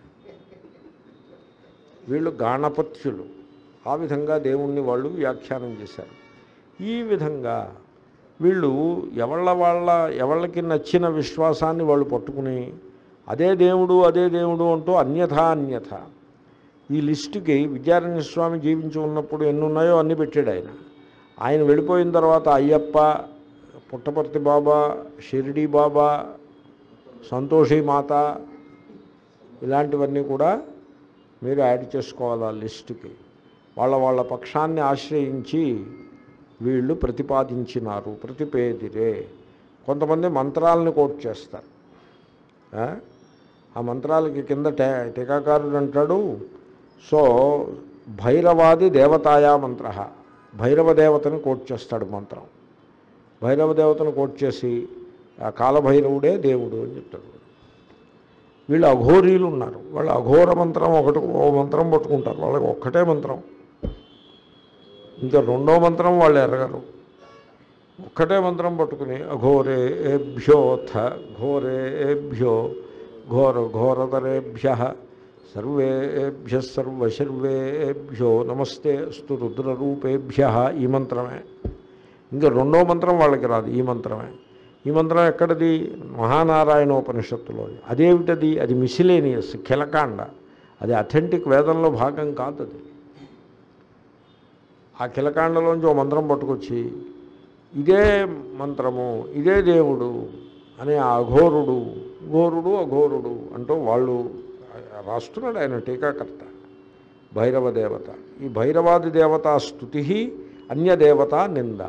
వీళ్ళు గాణపత్యులు ఆ విధంగా దేవుణ్ణి వాళ్ళు వ్యాఖ్యానం చేశారు ఈ విధంగా వీళ్ళు ఎవళ్ళ వాళ్ళ ఎవళ్ళకి నచ్చిన విశ్వాసాన్ని వాళ్ళు పట్టుకుని అదే దేవుడు అదే దేవుడు అంటూ అన్యథా అన్యథ ఈ లిస్టుకి విద్యారణ్య స్వామి జీవించి ఉన్నప్పుడు ఎన్ని ఉన్నాయో అన్ని పెట్టాడు ఆయన ఆయన వెళ్ళిపోయిన తర్వాత అయ్యప్ప పుట్టపర్తి బాబా షిరిడి బాబా సంతోషి మాత ఇలాంటివన్నీ కూడా మీరు యాడ్ చేసుకోవాలి ఆ లిస్టుకి వాళ్ళ వాళ్ళ పక్షాన్ని ఆశ్రయించి వీళ్ళు ప్రతిపాదించినారు ప్రతిపేదిరే కొంతమంది మంత్రాలను కోట్ చేస్తారు ఆ? ఆ మంత్రాలకి కింద టే టీకాకారుడు అంటాడు సో భైరవాది దేవతాయా మంత్ర భైరవ దేవతని కోట్ చేస్తాడు మంత్రం భైరవ దేవతను కోట్ చేసి ఆ కాలభైరవుడే దేవుడు అని చెప్తాడు వీళ్ళు అఘోరీలు ఉన్నారు వాళ్ళు అఘోర మంత్రం ఒకటి ఓ మంత్రం పట్టుకుంటారు వాళ్ళకి ఒక్కటే మంత్రం ఇంకా రెండో మంత్రం వాళ్ళు ఎరగరు ఒక్కటే మంత్రం పట్టుకుని అఘోరే ఏభ్యోథ ఘోరే ఏభ్యో ఘోర ఘోరతరేభ్య సర్వేభ్య సర్వశర్వేభ్యో నమస్తే అస్తు రుద్రరూపేభ్య ఈ మంత్రమే ఇంకా రెండో మంత్రం వాళ్ళకి రాదు ఈ మంత్రమే ఈ మంత్రం ఎక్కడిది మహానారాయణోపనిషత్తులో అదేమిటది అది మిసిలేనియస్ కిలకాండ అది అథెంటిక్ వేదంలో భాగం కాదు అది ఆ కిలకాండలోంచి ఓ మంత్రం పట్టుకొచ్చి ఇదే మంత్రము ఇదే దేవుడు అనే ఆ అఘోరుడు ఘోరుడు అఘోరుడు అంటూ వాళ్ళు రాస్తున్నాడు ఆయన టీకాకర్త భైరవ దేవత ఈ భైరవాది దేవతా స్థుతి అన్యదేవత నింద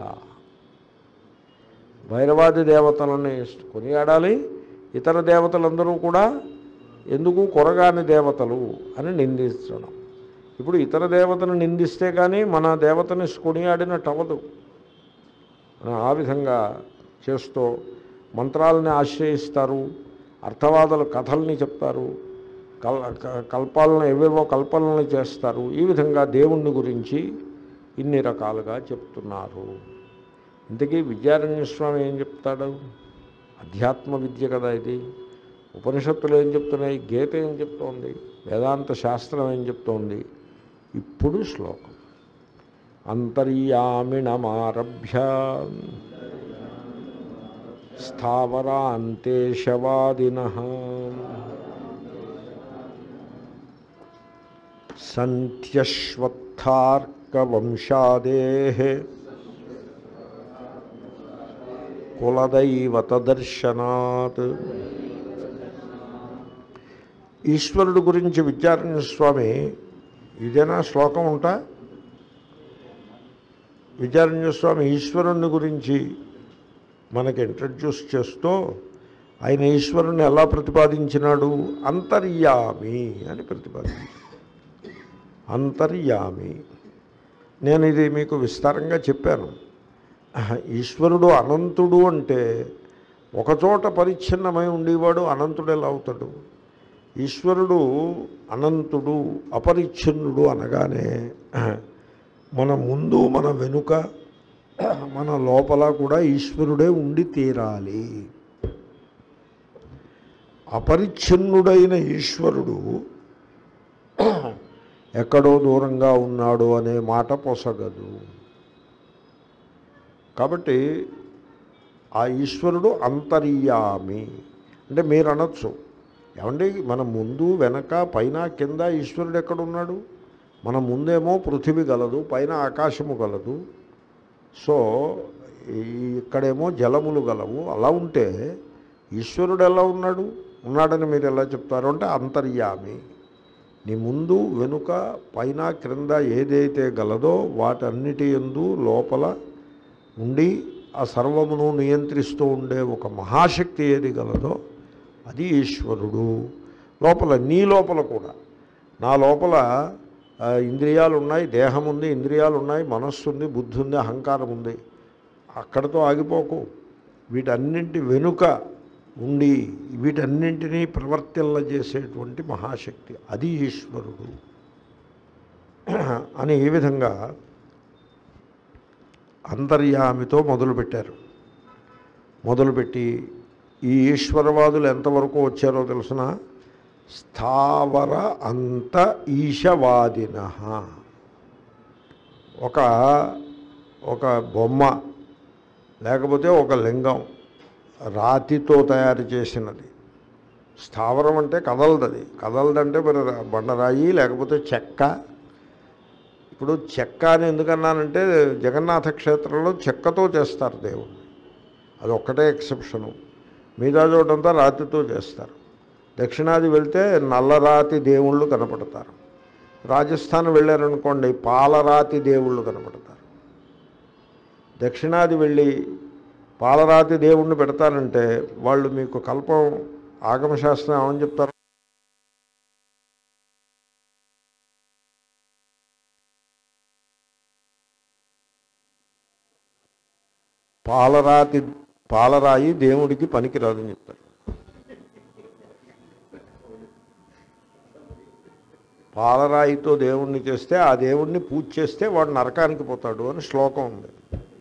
భైరవాది దేవతలని కొనియాడాలి ఇతర దేవతలందరూ కూడా ఎందుకు కొరగాని దేవతలు అని నిందించడం ఇప్పుడు ఇతర దేవతను నిందిస్తే కానీ మన దేవతని కొనియాడినట్టు అవ్వదు ఆ విధంగా చేస్తూ మంత్రాలని ఆశ్రయిస్తారు అర్థవాదుల కథల్ని చెప్తారు కల్ క- కల్పాలను ఏవేవో కల్పనలు చేస్తారు ఈ విధంగా దేవుణ్ణి గురించి ఇన్ని రకాలుగా చెప్తున్నారు ఇంతకీ విద్యారణ్య స్వామి ఏం చెప్తాడు అధ్యాత్మ విద్య కదా ఇది ఉపనిషత్తులు ఏం చెప్తున్నాయి గీత ఏం చెప్తోంది వేదాంత శాస్త్రం ఏం చెప్తోంది ఇప్పుడు శ్లోకం అంతర్యామిణమారభ్య స్థావరాంతేశవాదిన సంత్యశ్వత్థార్కవంశాదే కులదైవతదర్శనాత్ ఈశ్వరుడు గురించి విద్యారణ్య స్వామి ఇదేనా శ్లోకం ఉంటా విద్యారణ్య స్వామి ఈశ్వరుణ్ణి గురించి మనకి ఇంట్రడ్యూస్ చేస్తూ ఆయన ఈశ్వరుని ఎలా ప్రతిపాదించినాడు అంతర్యామి అని ప్రతిపాదించాడు అంతర్యామి నేను ఇది మీకు విస్తారంగా చెప్పాను ఈశ్వరుడు అనంతుడు అంటే ఒకచోట పరిచ్ఛిన్నమై ఉండేవాడు అనంతుడు ఎలా అవుతాడు ఈశ్వరుడు అనంతుడు అపరిచ్ఛిన్నుడు అనగానే మన ముందు మన వెనుక మన లోపల కూడా ఈశ్వరుడే ఉండి తీరాలి అపరిచ్ఛిన్నుడైన ఈశ్వరుడు ఎక్కడో దూరంగా ఉన్నాడు అనే మాట పొసగదు కాబట్టి ఆ ఈశ్వరుడు అంతర్యామి అంటే మీరు అనొచ్చు ఏమండి మన ముందు వెనక పైన కింద ఈశ్వరుడు ఎక్కడున్నాడు మన ముందేమో పృథివీ గలదు పైన ఆకాశము గలదు సో ఈ- ఇక్కడేమో జలములు గలవు అలా ఉంటే ఈశ్వరుడు ఎలా ఉన్నాడు ఉన్నాడని మీరు ఎలా చెప్తారు అంటే అంతర్యామి నీ ముందు వెనుక పైన క్రింద ఏదైతే గలదో వాటన్నిటి ఎందు లోపల ఉండి ఆ సర్వమును నియంత్రిస్తూ ఉండే ఒక మహాశక్తి ఏది గలదో అది ఈశ్వరుడు లోపల నీ లోపల కూడా నా లోపల ఆ, ఇంద్రియాలు ఉన్నాయి దేహం ఉంది ఇంద్రియాలు ఉన్నాయి మనస్సు ఉంది బుద్ధి ఉంది అహంకారం ఉంది అక్కడతో ఆగిపోకు వీటన్నింటి వెనుక ఉండి వీటన్నింటినీ ప్రవర్తిల్లజేసేటువంటి మహాశక్తి అది ఈశ్వరుడు అని ఈ విధంగా అంతర్యామితో మొదలుపెట్టారు మొదలుపెట్టి ఈ ఈశ్వరవాదులు ఎంతవరకు వచ్చారో తెలుసిన స్థావర అంత ఈశవాదిన ఒక ఒక బొమ్మ లేకపోతే ఒక లింగం రాతితో తయారు చేసినది స్థావరం అంటే కదలదది కదలదంటే మరి రా- బండరాయి లేకపోతే చెక్క ఇప్పుడు చెక్క అని ఎందుకన్నానంటే జగన్నాథ క్షేత్రంలో చెక్కతో చేస్తారు దేవుణ్ణి అది ఒక్కటే ఎక్సెప్షను మిగతా చోటంతా రాతితో చేస్తారు దక్షిణాది వెళ్తే నల్లరాతి దేవుళ్ళు కనపడతారు రాజస్థాన్ వెళ్ళారనుకోండి పాలరాతి దేవుళ్ళు కనపడతారు దక్షిణాది వెళ్ళి పాలరాతి దేవుణ్ణి పెడతారంటే వాళ్ళు మీకు కల్పం ఆగమశాస్త్రం ఏమని చెప్తారు పాలరాతి పాలరాయి దేవుడికి పనికిరాదని చెప్తారు పాలరాయితో దేవుణ్ణి చేస్తే ఆ దేవుణ్ణి పూజ చేస్తే వాడు నరకానికి పోతాడు అని శ్లోకం ఉంది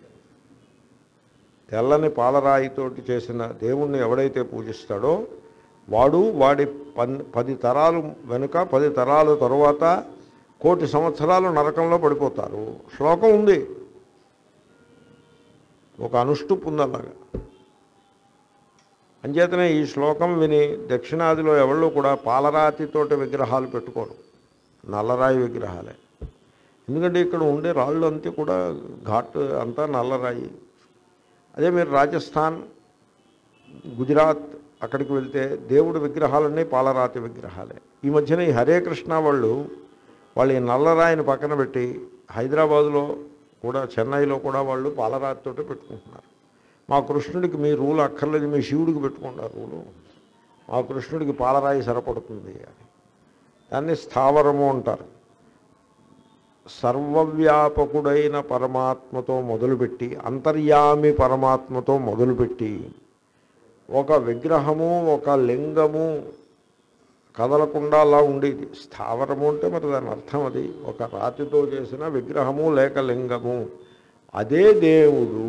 తెల్లని పాలరాయితోటి చేసిన దేవుణ్ణి ఎవడైతే పూజిస్తాడో వాడు వాడి పన్ పది తరాలు వెనుక పది తరాలు తరువాత కోటి సంవత్సరాలు నరకంలో పడిపోతారు శ్లోకం ఉంది ఒక అనుష్టుప్ ఉంది అలాగా అంచేతనే ఈ శ్లోకం విని దక్షిణాదిలో ఎవళ్ళు కూడా పాలరాతితోటి విగ్రహాలు పెట్టుకోరు నల్లరాయి విగ్రహాలే ఎందుకంటే ఇక్కడ ఉండే రాళ్ళు అంతా కూడా ఘాట్ అంతా నల్లరాయి అదే మీరు రాజస్థాన్ గుజరాత్ అక్కడికి వెళ్తే దేవుడి విగ్రహాలన్నీ పాలరాతి విగ్రహాలే ఈ మధ్యన ఈ హరే కృష్ణ వాళ్ళు వాళ్ళు ఈ నల్లరాయిని పక్కన పెట్టి హైదరాబాదులో కూడా చెన్నైలో కూడా వాళ్ళు పాలరాతితోటే పెట్టుకుంటున్నారు మా కృష్ణుడికి మీ రూలు అక్కర్లేదు మీ శివుడికి పెట్టుకున్నారు రూలు మా కృష్ణుడికి పాలరాయి సరిపడుతుంది అని దాన్ని స్థావరము అంటారు సర్వవ్యాపకుడైన పరమాత్మతో మొదలుపెట్టి అంతర్యామి పరమాత్మతో మొదలుపెట్టి ఒక విగ్రహము ఒక లింగము కదలకుండా అలా ఉండేది స్థావరము అంటే మరి దాని అర్థం అది ఒక రాతితో చేసిన విగ్రహము లేక లింగము అదే దేవుడు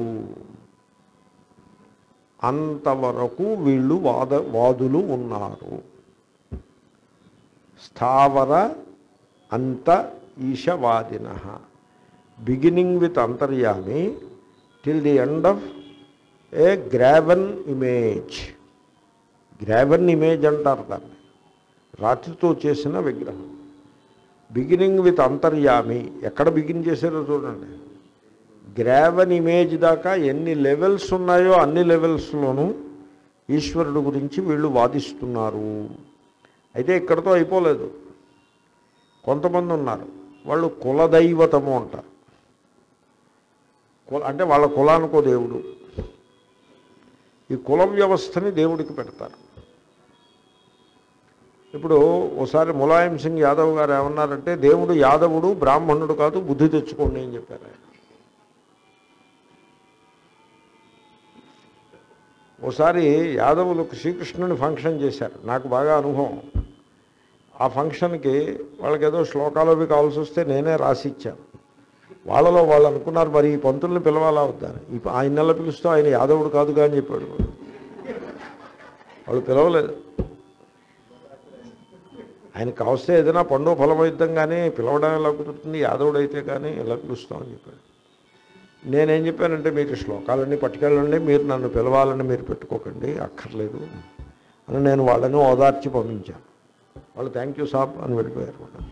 అంతవరకు వీళ్ళు వాద వాదులు ఉన్నారు స్థావర అంత ఈశవాదిన బిగినింగ్ విత్ అంతర్యామి till the end of a graven image graven image అంటారు దాన్ని రాతితో చేసిన విగ్రహం బిగినింగ్ విత్ అంతర్యామి ఎక్కడ బిగిన్ చేశారో చూడండి గ్రావెన్ ఇమేజ్ దాకా ఎన్ని లెవెల్స్ ఉన్నాయో అన్ని లెవెల్స్లోనూ ఈశ్వరుడు గురించి వీళ్ళు వాదిస్తున్నారు అయితే ఇక్కడతో అయిపోలేదు కొంతమంది ఉన్నారు వాళ్ళు కులదైవతము అంటారు కుల అంటే వాళ్ళ కులానికో దేవుడు ఈ కుల వ్యవస్థని దేవుడికి పెడతారు ఇప్పుడు ఒకసారి ములాయం సింగ్ యాదవ్ గారు ఏమన్నారంటే దేవుడు యాదవుడు బ్రాహ్మణుడు కాదు బుద్ధి తెచ్చుకోండి అని చెప్పారు ఆయన ఓసారి యాదవులకు శ్రీకృష్ణుని ఫంక్షన్ చేశారు నాకు బాగా అనుభవం ఆ ఫంక్షన్కి వాళ్ళకి ఏదో శ్లోకాలు అవి కావాల్సి వస్తే నేనే రాసి ఇచ్చాను వాళ్ళలో వాళ్ళు అనుకున్నారు మరి ఈ పంతుల్ని పిలవాలా వద్దని ఈ ఆయన నెల పిలుస్తూ ఆయన యాదవుడు కాదుగా అని చెప్పాడు వాళ్ళు పిలవలేదు ఆయనకు కావస్తే ఏదైనా పండు ఫలమైద్దాం కానీ పిలవడం ఎలా కుదురుతుంది యాదవుడు అయితే కానీ ఎలా పిలుస్తామని చెప్పాడు నేనేం చెప్పానంటే మీరు శ్లోకాలన్నీ పట్టుకెళ్ళండి మీరు నన్ను పిలవాలని మీరు పెట్టుకోకండి అక్కర్లేదు అని నేను వాళ్ళని ఓదార్చి పంపించాను వాళ్ళు థ్యాంక్ యూ సాబ్ అని వెళ్ళిపోయారు వాళ్ళు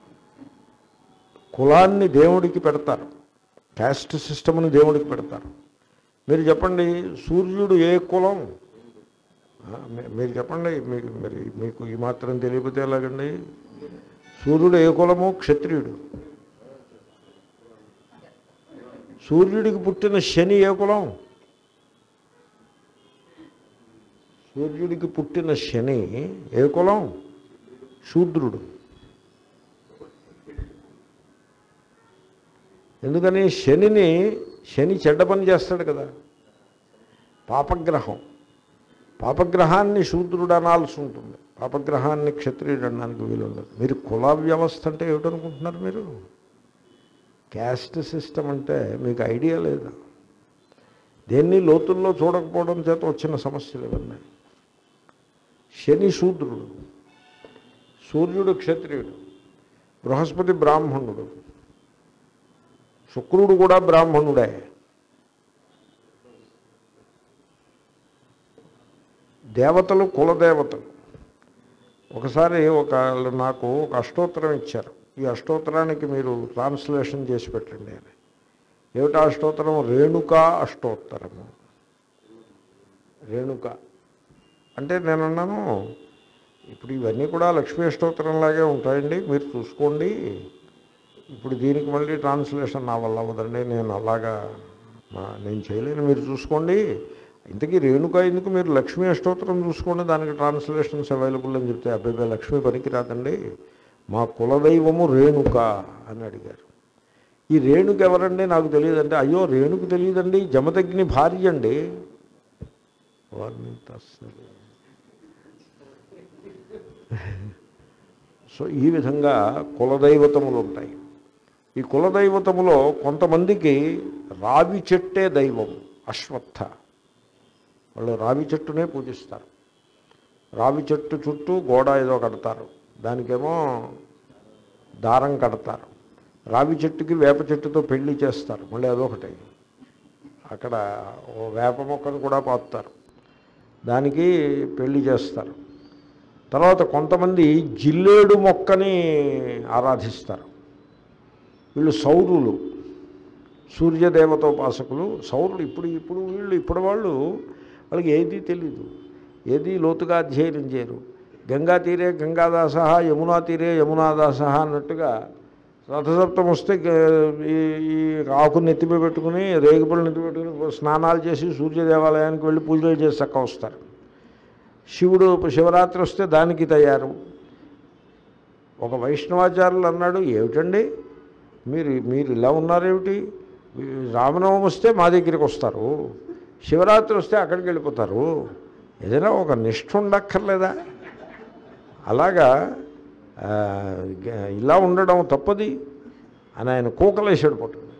కులాన్ని దేవుడికి పెడతారు క్యాస్ట్ సిస్టమ్ని దేవుడికి పెడతారు మీరు చెప్పండి సూర్యుడు ఏ కులం ఆ, మీ- మీరు చెప్పండి మీకు మరి మీకు ఈ మాత్రం తెలియకపోతే ఎలాగండి సూర్యుడు ఏ కులము క్షత్రియుడు సూర్యుడికి పుట్టిన శని ఏ కులం సూర్యుడికి పుట్టిన శని ఏ కులం శూద్రుడు ఎందుకని శనిని శని చెడ్డ పని చేస్తాడు కదా పాపగ్రహం పాపగ్రహాన్ని శూద్రుడు అనాల్సి ఉంటుంది పాపగ్రహాన్ని క్షత్రియుడు అనడానికి వీలు ఉండదు మీరు కుల వ్యవస్థ అంటే ఏమిటనుకుంటున్నారు మీరు క్యాస్ట్ సిస్టమ్ అంటే మీకు ఐడియా లేదా దేన్ని లోతుల్లో చూడకపోవడం చేత వచ్చిన సమస్యలు ఇవన్నీ శని శూద్రుడు సూర్యుడు క్షత్రియుడు బృహస్పతి బ్రాహ్మణుడు శుక్రుడు కూడా బ్రాహ్మణుడే దేవతలు కులదేవతలు ఒకసారి ఒక నాకు ఒక అష్టోత్తరం ఇచ్చారు ఈ అష్టోత్తరానికి మీరు ట్రాన్స్లేషన్ చేసి పెట్టండి అని ఏమిటా అష్టోత్తరం రేణుకా అష్టోత్తరము రేణుక అంటే నేను అన్నాను ఇప్పుడు ఇవన్నీ కూడా లక్ష్మీ అష్టోత్తరంలాగే ఉంటాయండి మీరు చూసుకోండి ఇప్పుడు దీనికి మళ్ళీ ట్రాన్స్లేషన్ నా వల్ల అవ్వదండి నేను అలాగా నా- నేను చేయలేను మీరు చూసుకోండి ఇంతకీ రేణుక ఎందుకు మీరు లక్ష్మీ అష్టోత్తరం చూసుకోండి దానికి ట్రాన్స్లేషన్స్ అవైలబుల్ అని చెప్తే అబ్బాయి లక్ష్మీ పనికి రాదండి మా కులదైవము రేణుక అని అడిగారు ఈ రేణుక ఎవరండి నాకు తెలియదంటే అయ్యో రేణుకు తెలియదండి జమదగ్ని భార్య అండి వారిని తస్సది. సో ఈ విధంగా కులదైవతములు ఉంటాయి ఈ కులదైవతములో కొంతమందికి రావి చెట్టే దైవం అశ్వత్థ వాళ్ళు రావి చెట్టునే పూజిస్తారు రావి చెట్టు చుట్టూ గోడ ఏదో కడతారు దానికేమో దారం కడతారు రావి చెట్టుకి వేప చెట్టుతో పెళ్లి చేస్తారు మళ్ళీ అదొకటి అక్కడ ఓ వేప మొక్కను కూడా పాతుతారు దానికి పెళ్లి చేస్తారు తర్వాత కొంతమంది జిల్లేడు మొక్కని ఆరాధిస్తారు వీళ్ళు సౌరులు సూర్యదేవతోపాసకులు సౌరులు ఇప్పుడు ఇప్పుడు వీళ్ళు ఇప్పుడు వాళ్ళు వాళ్ళకి ఏదీ తెలీదు ఏదీ లోతుగా అధ్యయనం చేయరు గంగా తీరే గంగాదాస యమునా తీరే యమునాదాస అన్నట్టుగా రథసప్తం వస్తే గ- ఈ ఈ ఆకు నెత్తిపై పెట్టుకుని రేగుపళ్ళు నెత్తి పెట్టుకుని స్నానాలు చేసి సూర్య దేవాలయానికి వెళ్ళి పూజలు చేసి చక్క వస్తారు శివుడు శివరాత్రి వస్తే దానికి తయారు ఒక వైష్ణవాచార్యులు అన్నాడు ఏమిటండి మీరు మీరు ఇలా ఉన్నారేమిటి రామనవమి వస్తే మా దగ్గరికి వస్తారు శివరాత్రి వస్తే అక్కడికి వెళ్ళిపోతారు ఏదైనా ఒక నిష్ఠ ఉండక్కర్లేదా అలాగా ఆ, గ- ఇలా ఉండడం తప్పది అని ఆయన కూకలేసాడు పట్టుకుని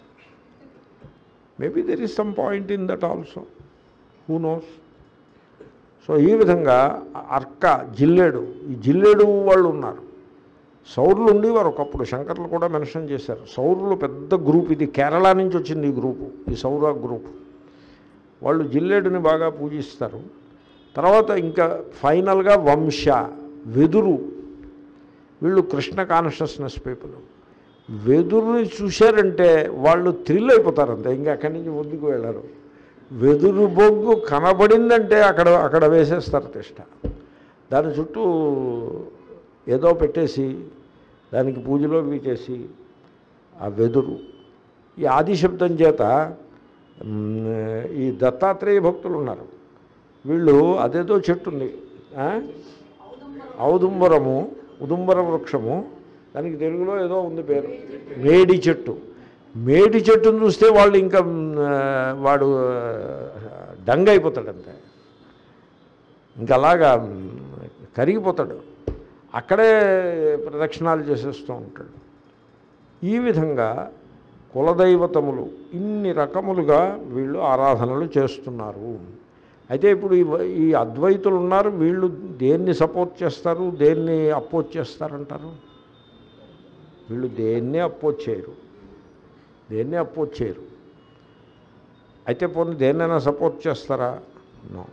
maybe there is some point in that also who knows so ఈ విధంగా అర్క జిల్లేడు ఈ జిల్లేడు వాళ్ళు ఉన్నారు సౌరులు ఉండేవారు ఒకప్పుడు శంకర్లు కూడా మెన్షన్ చేశారు సౌరులు పెద్ద గ్రూప్ ఇది కేరళ నుంచి వచ్చింది ఈ గ్రూపు ఈ సౌర గ్రూప్ వాళ్ళు జిల్లేడుని బాగా పూజిస్తారు తర్వాత ఇంకా ఫైనల్గా వంశ వెదురు వీళ్ళు కృష్ణ కాన్షియస్నెస్ పీపుల్ వెదురుని చూశారంటే వాళ్ళు థ్రిల్ అయిపోతారు అంతే ఇంకా అక్కడి నుంచి ముందుకు వెళ్ళరు వెదురు బొగ్గు కనబడిందంటే అక్కడ అక్కడ వేసేస్తారు తిష్ట దాని చుట్టూ ఏదో పెట్టేసి దానికి పూజలో ఇవి చేసి ఆ వెదురు ఈ ఆది శబ్దం చేత మ్, ఈ దత్తాత్రేయ భక్తులు ఉన్నారు వీళ్ళు అదేదో చెట్టు ఉంది ఆ? ఔదుంబరము ఉదుంబర వృక్షము దానికి తెలుగులో ఏదో ఉంది పేరు మేడి చెట్టు మేడి చెట్టును చూస్తే వాళ్ళు ఇంకా మ్, ఆ, వాడు డంగ్ అయిపోతాడంతే ఇంకా అలాగా మ్, కరిగిపోతాడు అక్కడే ప్రదక్షిణాలు చేసేస్తూ ఉంటాడు ఈ విధంగా కులదైవతములు ఇన్ని రకములుగా వీళ్ళు ఆరాధనలు చేస్తున్నారు అయితే ఇప్పుడు ఈ వ- ఈ అద్వైతులు ఉన్నారు వీళ్ళు దేన్ని సపోర్ట్ చేస్తారు దేన్ని అపోజ్ చేస్తారంటారు వీళ్ళు దేన్ని అపోజ్ చేయరు దేన్ని అపోజ్ చేయరు అయితే పోనీ దేన్నైనా సపోర్ట్ చేస్తారా నో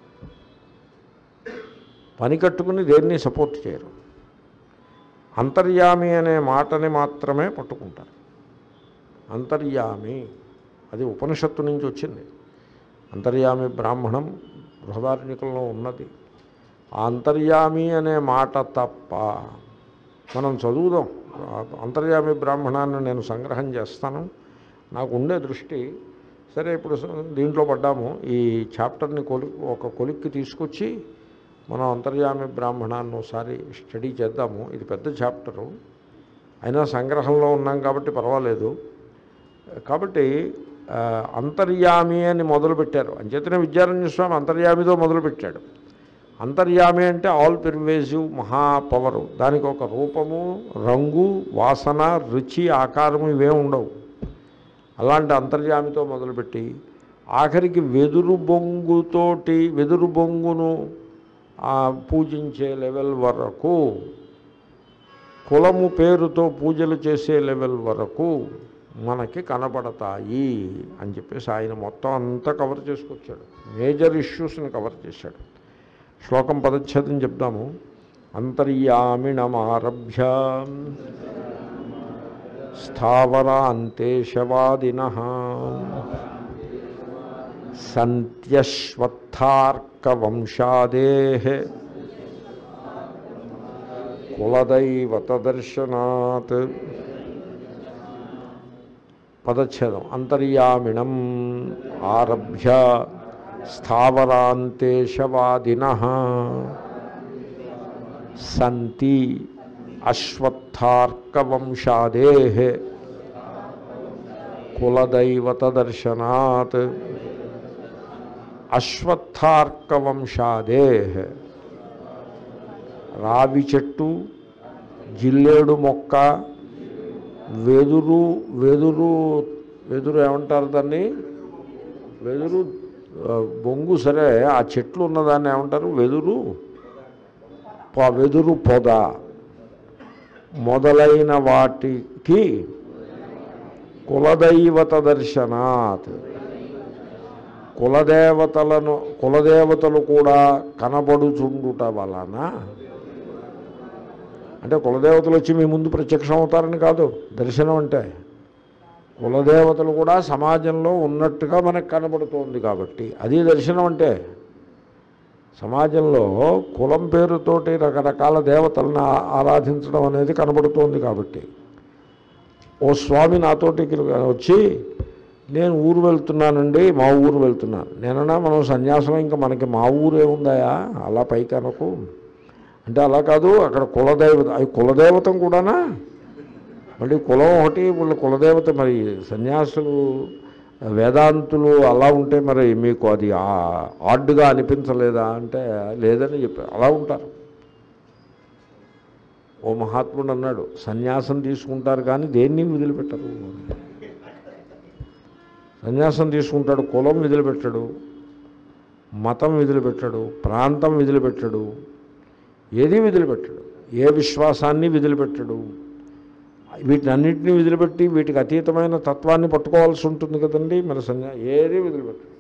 పని కట్టుకుని దేన్ని సపోర్ట్ చేయరు అంతర్యామి అనే మాటని మాత్రమే పట్టుకుంటారు అంతర్యామి అది ఉపనిషత్తు నుంచి వచ్చింది అంతర్యామి బ్రాహ్మణం బృహదార్ణికంలో ఉన్నది ఆ అంతర్యామి అనే మాట తప్ప మనం చదువుదాం ఆ అంతర్యామి బ్రాహ్మణాన్ని నేను సంగ్రహం చేస్తాను నాకు ఉండే దృష్టి సరే ఇప్పుడు స- దీంట్లో పడ్డాము ఈ చాప్టర్ని కొలి ఒక కొలిక్కి తీసుకొచ్చి మనం అంతర్యామి బ్రాహ్మణాన్ని ఒకసారి స్టడీ చేద్దాము ఇది పెద్ద చాప్టరు అయినా సంగ్రహంలో ఉన్నాం కాబట్టి పర్వాలేదు కాబట్టి ఆ, అంతర్యామి అని మొదలుపెట్టారు అంచేతనే విద్యారణ్య స్వామి అంతర్యామితో మొదలుపెట్టాడు అంతర్యామి అంటే ఆల్ పెర్వేజివ్ మహాపవరు దానికి ఒక రూపము రంగు వాసన రుచి ఆకారము ఇవే ఉండవు అలాంటి అంతర్యామితో మొదలుపెట్టి ఆఖరికి వెదురు బొంగుతోటి వెదురు బొంగును ఆ, పూజించే లెవెల్ వరకు కులము పేరుతో పూజలు చేసే లెవెల్ వరకు మనకి కనపడతాయి అని చెప్పేసి ఆయన మొత్తం అంతా కవర్ చేసుకొచ్చాడు మేజర్ ఇష్యూస్ని కవర్ చేశాడు శ్లోకం పదచ్ఛేదం చెప్దాము అంతర్యామిణమారభ్య స్థావరాంతేశవాదిన సంత్యశ్వత్థార్కవంశాదే కులదైవతదర్శనాత్ పదచ్ఛేదం అంతర్యామిణం ఆరభ్య స్థావరాంతేశవాదిన సంతి అశ్వత్థార్కవంశాదే కులదైవతదర్శనాత్ అశ్వత్థార్కవంశాదే రావి చెట్టు జిల్లేడు మొక్క వెదురు వెదురు వెదురు ఏమంటారు దాన్ని వెదురు ఆ, బొంగు సరే ఆ చెట్లు ఉన్నదాన్ని ఏమంటారు వెదురు ప- వెదురు పొద మొదలైన వాటికి కులదైవత దర్శనాత్ కులదేవతలను కులదేవతలు కూడా కనబడుచుండుట వలన అంటే కులదేవతలు వచ్చి మీ ముందు ప్రత్యక్షం అవుతారని కాదు దర్శనం అంటే కులదేవతలు కూడా సమాజంలో ఉన్నట్టుగా మనకు కనబడుతోంది కాబట్టి అది దర్శనం అంటే సమాజంలో కులం పేరుతోటి రకరకాల దేవతలను ఆ- ఆరాధించడం అనేది కనబడుతోంది కాబట్టి ఓ స్వామి నాతోటి ఇక్కడికి వచ్చి నేను ఊరు వెళ్తున్నానండి మా ఊరు వెళ్తున్నాను నేనన్నా మనం సన్యాసం ఇంకా మనకి మా ఊరు ఏముందాయా అలా పైకి అనకు అంటే అలా కాదు అక్కడ కులదేవత అవి కులదేవతం కూడానా మళ్ళీ కులం ఒకటి వీళ్ళ కులదేవత మరి సన్యాసులు వేదాంతులు అలా ఉంటే మరి మీకు అది ఆ- ఆడ్డుగా అనిపించలేదా అంటే లేదని చెప్పారు అలా ఉంటారు ఓ మహాత్ముడు అన్నాడు సన్యాసం తీసుకుంటారు కానీ దేన్ని వదిలిపెట్టరు సన్యాసం తీసుకుంటాడు కులం వదిలిపెట్టడు మతం వదిలిపెట్టడు ప్రాంతం వదిలిపెట్టడు ఏది వదిలిపెట్టడు ఏ విశ్వాసాన్ని వదిలిపెట్టడు వీటిని అన్నింటినీ వదిలిపెట్టి వీటికి అతీతమైన తత్వాన్ని పట్టుకోవాల్సి ఉంటుంది కదండి మన సన్యా ఏది వదిలిపెట్టడు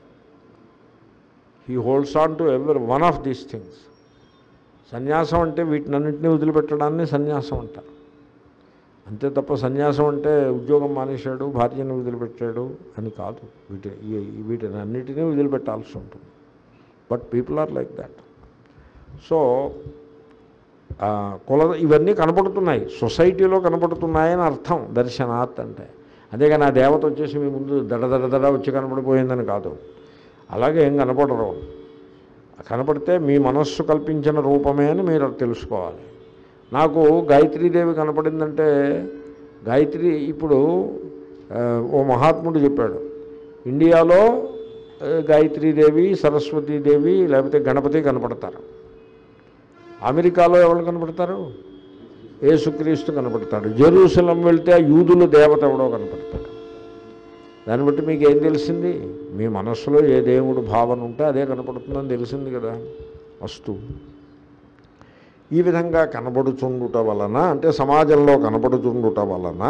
he holds on to ever one of these things సన్యాసం అంటే వీటినన్నింటినీ వదిలిపెట్టడాన్ని సన్యాసం అంటారు అంతే తప్ప సన్యాసం అంటే ఉద్యోగం మానేశాడు భార్యను వదిలిపెట్టాడు అని కాదు వీటి ఈ- వీటిని అన్నిటినీ వదిలిపెట్టాల్సి ఉంటుంది but people are like that so ఆ, కుల ఇవన్నీ కనపడుతున్నాయి సొసైటీలో కనపడుతున్నాయని అర్థం దర్శనాత్ అంటే అంతేగాని ఆ దేవత వచ్చేసి మీ ముందు దడ దడ దడ వచ్చి కనపడిపోయిందని కాదు అలాగే ఏం కనపడరు కనపడితే మీ మనస్సు కల్పించిన రూపమే అని మీరు తెలుసుకోవాలి నాకు గాయత్రీదేవి కనపడిందంటే గాయత్రి ఇప్పుడు ఆ, ఓ మహాత్ముడు చెప్పాడు ఇండియాలో ఆ, గాయత్రీదేవి సరస్వతీదేవి లేకపోతే గణపతి కనపడతారు అమెరికాలో ఎవరు కనపడతారు యేసుక్రీస్తు కనపడతాడు జెరూసలం వెళ్తే ఆ యూదుల దేవత ఎవడో కనపడతాడు దాన్ని బట్టి మీకు ఏం తెలిసింది మీ మనస్సులో ఏ దేవుడు భావన ఉంటే అదే కనపడుతుందని తెలిసింది కదా వస్తు ఈ విధంగా కనబడుచుండుట వలన అంటే సమాజంలో కనబడుచుండుట వలన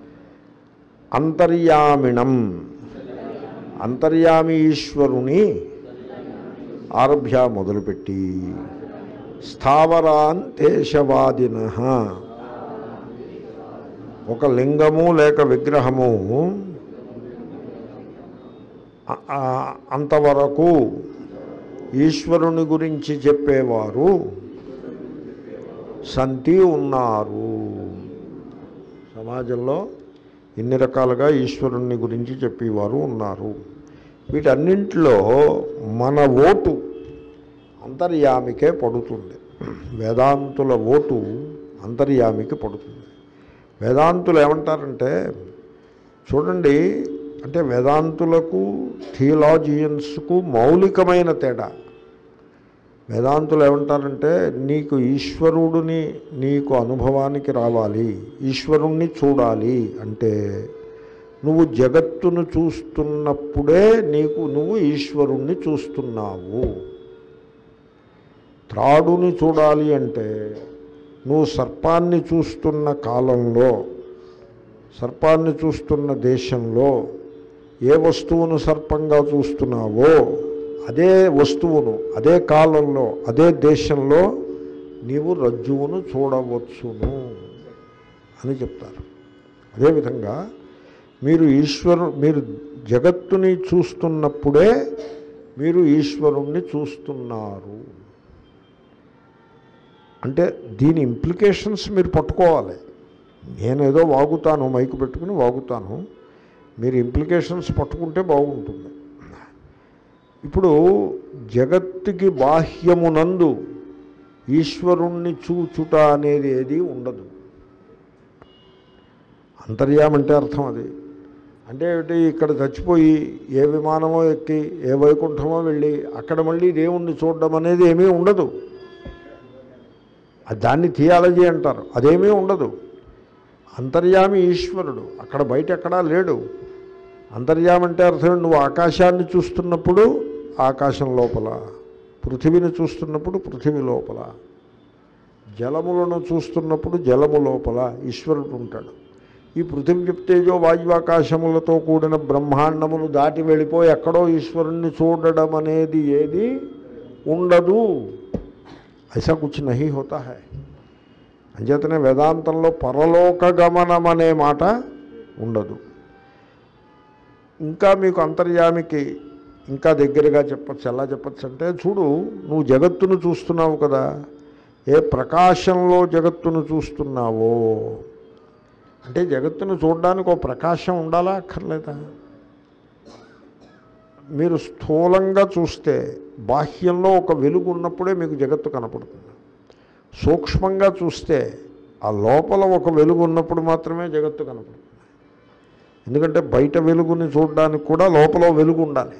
అంతర్యామిణం అంతర్యామి ఈశ్వరుని ఆరభ్య మొదలుపెట్టి స్థావరాన్ దేశవాదిన ఒక లింగము లేక విగ్రహము ఆ- ఆ అంతవరకు ఈశ్వరుని గురించి చెప్పేవారు సంతి ఉన్నారు సమాజంలో ఇన్ని రకాలుగా ఈశ్వరుని గురించి చెప్పేవారు ఉన్నారు వీటన్నింటిలో మన ఓటు అంతర్యామికే పడుతుంది వేదాంతుల ఓటు అంతర్యామికి పడుతుంది వేదాంతులు ఏమంటారంటే చూడండి అంటే వేదాంతులకు థియలాజియన్స్కు మౌలికమైన తేడా వేదాంతులు ఏమంటారంటే నీకు ఈశ్వరుడిని నీకు అనుభవానికి రావాలి ఈశ్వరుణ్ణి చూడాలి అంటే నువ్వు జగత్తును చూస్తున్నప్పుడే నీకు నువ్వు ఈశ్వరుణ్ణి చూస్తున్నావు త్రాడుని చూడాలి అంటే నువ్వు సర్పాన్ని చూస్తున్న కాలంలో సర్పాన్ని చూస్తున్న దేశంలో ఏ వస్తువును సర్పంగా చూస్తున్నావో అదే వస్తువును అదే కాలంలో అదే దేశంలో నీవు రజ్జువును చూడవచ్చును అని చెప్తారు అదేవిధంగా మీరు ఈశ్వరు మీరు జగత్తుని చూస్తున్నప్పుడే మీరు ఈశ్వరుణ్ణి చూస్తున్నారు అంటే దీని ఇంప్లికేషన్స్ మీరు పట్టుకోవాలి నేనేదో వాగుతాను మైకు పెట్టుకుని వాగుతాను మీరు ఇంప్లికేషన్స్ పట్టుకుంటే బాగుంటుంది ఇప్పుడు జగత్తుకి బాహ్యమునందు ఈశ్వరుణ్ణి చూచుట అనేది ఏది ఉండదు అంతర్యామంటే అర్థం అది అంటే ఏమిటి ఇక్కడ చచ్చిపోయి ఏ విమానమో ఎక్కి ఏ వైకుంఠమో వెళ్ళి అక్కడ మళ్ళీ దేవుణ్ణి చూడడం అనేది ఏమీ ఉండదు అది దాన్ని థియాలజీ అంటారు అదేమీ ఉండదు అంతర్యామి ఈశ్వరుడు అక్కడ బయట ఎక్కడా లేడు అంతర్యామి అంటే అర్థం ఏంటి? నువ్వు ఆకాశాన్ని చూస్తున్నప్పుడు ఆకాశం లోపల పృథివీని చూస్తున్నప్పుడు పృథివీ లోపల జలములను చూస్తున్నప్పుడు జలము లోపల ఈశ్వరుడు ఉంటాడు ఈ పృథివీ తేజో వాయువాకాశములతో కూడిన బ్రహ్మాండములు దాటి వెళ్ళిపోయి ఎక్కడో ఈశ్వరుణ్ణి చూడడం అనేది ఏది ఉండదు ఐసా కుచ్ నహి హోతా హై అంచేతనే వేదాంతంలో పరలోక గమనం అనే మాట ఉండదు ఇంకా మీకు అంతర్యామికి ఇంకా దగ్గరగా చెప్పచ్చు ఎలా చెప్పచ్చు అంటే చూడు నువ్వు జగత్తును చూస్తున్నావు కదా ఏ ప్రకాశంలో జగత్తును చూస్తున్నావో అంటే జగత్తును చూడడానికి ఒక ప్రకాశం ఉండాలా అక్కర్లేదా మీరు స్థూలంగా చూస్తే బాహ్యంలో ఒక వెలుగు ఉన్నప్పుడే మీకు జగత్తు కనపడుతుంది సూక్ష్మంగా చూస్తే ఆ లోపల ఒక వెలుగు ఉన్నప్పుడు మాత్రమే జగత్తు కనపడుతుంది ఎందుకంటే బయట వెలుగుని చూడడానికి కూడా లోపల వెలుగు ఉండాలి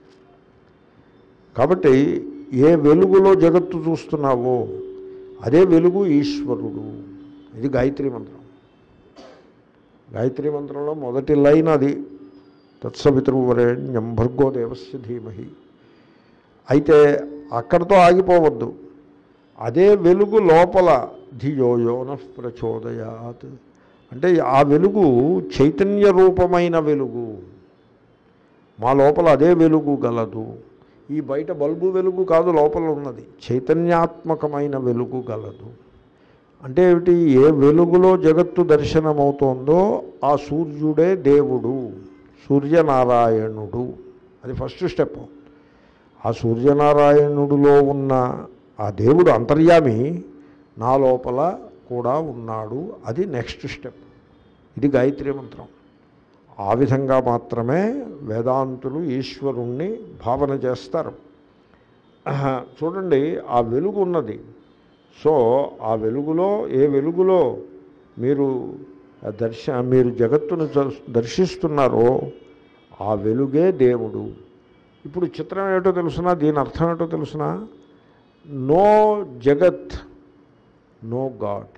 కాబట్టి ఏ వెలుగులో జగత్తు చూస్తున్నావో అదే వెలుగు ఈశ్వరుడు ఇది గాయత్రి మంత్రం గాయత్రి మంత్రంలో మొదటి లైన్ అది తత్సవితృవరేణ్యం భర్గో దేవస్య ధీమహి అయితే అక్కడితో ఆగిపోవద్దు అదే వెలుగు లోపల ధియోయోన ప్రచోదయాత్ అంటే ఆ వెలుగు చైతన్య రూపమైన వెలుగు మా లోపల అదే వెలుగు గలదు ఈ బయట బల్బు వెలుగు కాదు లోపల ఉన్నది చైతన్యాత్మకమైన వెలుగు గలదు అంటే ఏమిటి ఏ వెలుగులో జగత్తు దర్శనమవుతోందో ఆ సూర్యుడే దేవుడు సూర్యనారాయణుడు అది ఫస్ట్ స్టెప్ ఆ సూర్యనారాయణుడిలో ఉన్న ఆ దేవుడు అంతర్యామి నా లోపల కూడా ఉన్నాడు అది నెక్స్ట్ స్టెప్ ఇది గాయత్రి మంత్రం ఆ విధంగా మాత్రమే వేదాంతులు ఈశ్వరుణ్ణి భావన చేస్తారు ఆహా, చూడండి ఆ వెలుగు ఉన్నది సో ఆ వెలుగులో ఏ వెలుగులో మీరు దర్శ మీరు జగత్తును జ- దర్శిస్తున్నారో ఆ వెలుగే దేవుడు ఇప్పుడు చిత్రం ఏటో తెలుసునా దీని అర్థం ఏటో తెలుసునా నో జగత్ నో గాడ్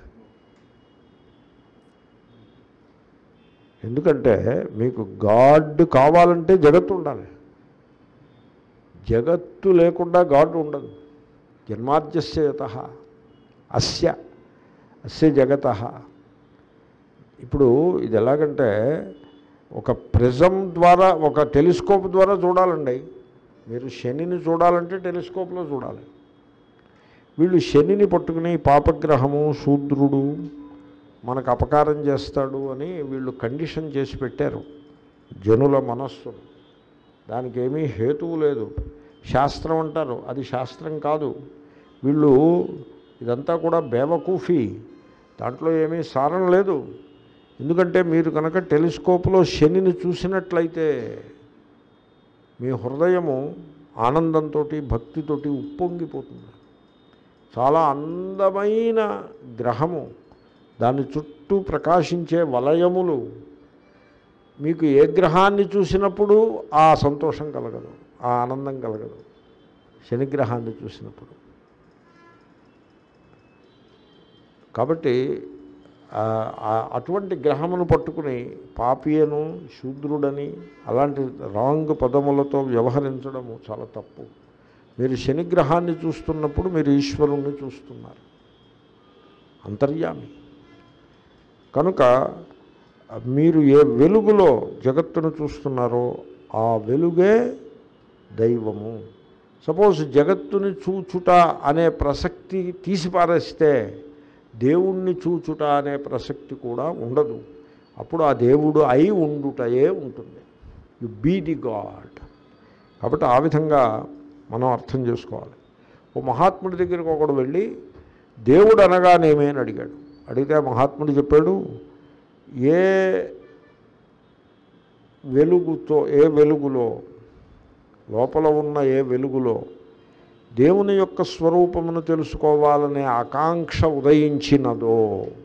ఎందుకంటే మీకు గాడ్ కావాలంటే జగత్తు ఉండాలి జగత్తు లేకుండా గాడ్ ఉండదు జన్మాద్యస్యత అస్య అస్య జగత ఇప్పుడు ఇది ఎలాగంటే ఒక ప్రిజం ద్వారా ఒక టెలిస్కోప్ ద్వారా చూడాలండి మీరు శనిని చూడాలంటే టెలిస్కోప్లో చూడాలి వీళ్ళు శనిని పట్టుకుని పాపగ్రహము శూద్రుడు మనకు అపకారం చేస్తాడు అని వీళ్ళు కండిషన్ చేసి పెట్టారు జనుల మనస్సును దానికి ఏమీ హేతువు లేదు శాస్త్రం అంటారు అది శాస్త్రం కాదు వీళ్ళు ఇదంతా కూడా బేవకూఫీ దాంట్లో ఏమీ సారం లేదు ఎందుకంటే మీరు కనుక టెలిస్కోప్లో శనిని చూసినట్లయితే మీ హృదయము ఆనందంతో భక్తితోటి ఉప్పొంగిపోతుంది చాలా అందమైన గ్రహము దాని చుట్టూ ప్రకాశించే వలయములు మీకు ఏ గ్రహాన్ని చూసినప్పుడు ఆ సంతోషం కలగదు ఆ ఆనందం కలగదు శనిగ్రహాన్ని చూసినప్పుడు కాబట్టి ఆ, ఆ అటువంటి గ్రహమును పట్టుకుని పాపియను శూద్రుడని అలాంటి రాంగ్ పదములతో వ్యవహరించడము చాలా తప్పు మీరు శనిగ్రహాన్ని చూస్తున్నప్పుడు మీరు ఈశ్వరుణ్ణి చూస్తున్నారు అంతర్యామి కనుక మీరు ఏ వెలుగులో జగత్తును చూస్తున్నారో ఆ వెలుగే దైవము సపోజ్ జగత్తుని చూచుట అనే ప్రసక్తి తీసిపారేస్తే దేవుణ్ణి చూచుట అనే ప్రసక్తి కూడా ఉండదు అప్పుడు ఆ దేవుడు అయి ఉండుటయే ఉంటుంది యు బీ ది గాడ్ కాబట్టి ఆ విధంగా మనం అర్థం చేసుకోవాలి ఓ మహాత్ముడి దగ్గరికి ఒకడు వెళ్ళి దేవుడు అనగానేమే అని అడిగాడు అడిగితే ఆ మహాత్ముడు చెప్పాడు ఏ వెలుగుతో ఏ వెలుగులో లోపల ఉన్న ఏ వెలుగులో దేవుని యొక్క స్వరూపమును తెలుసుకోవాలనే ఆకాంక్ష ఉదయించినదో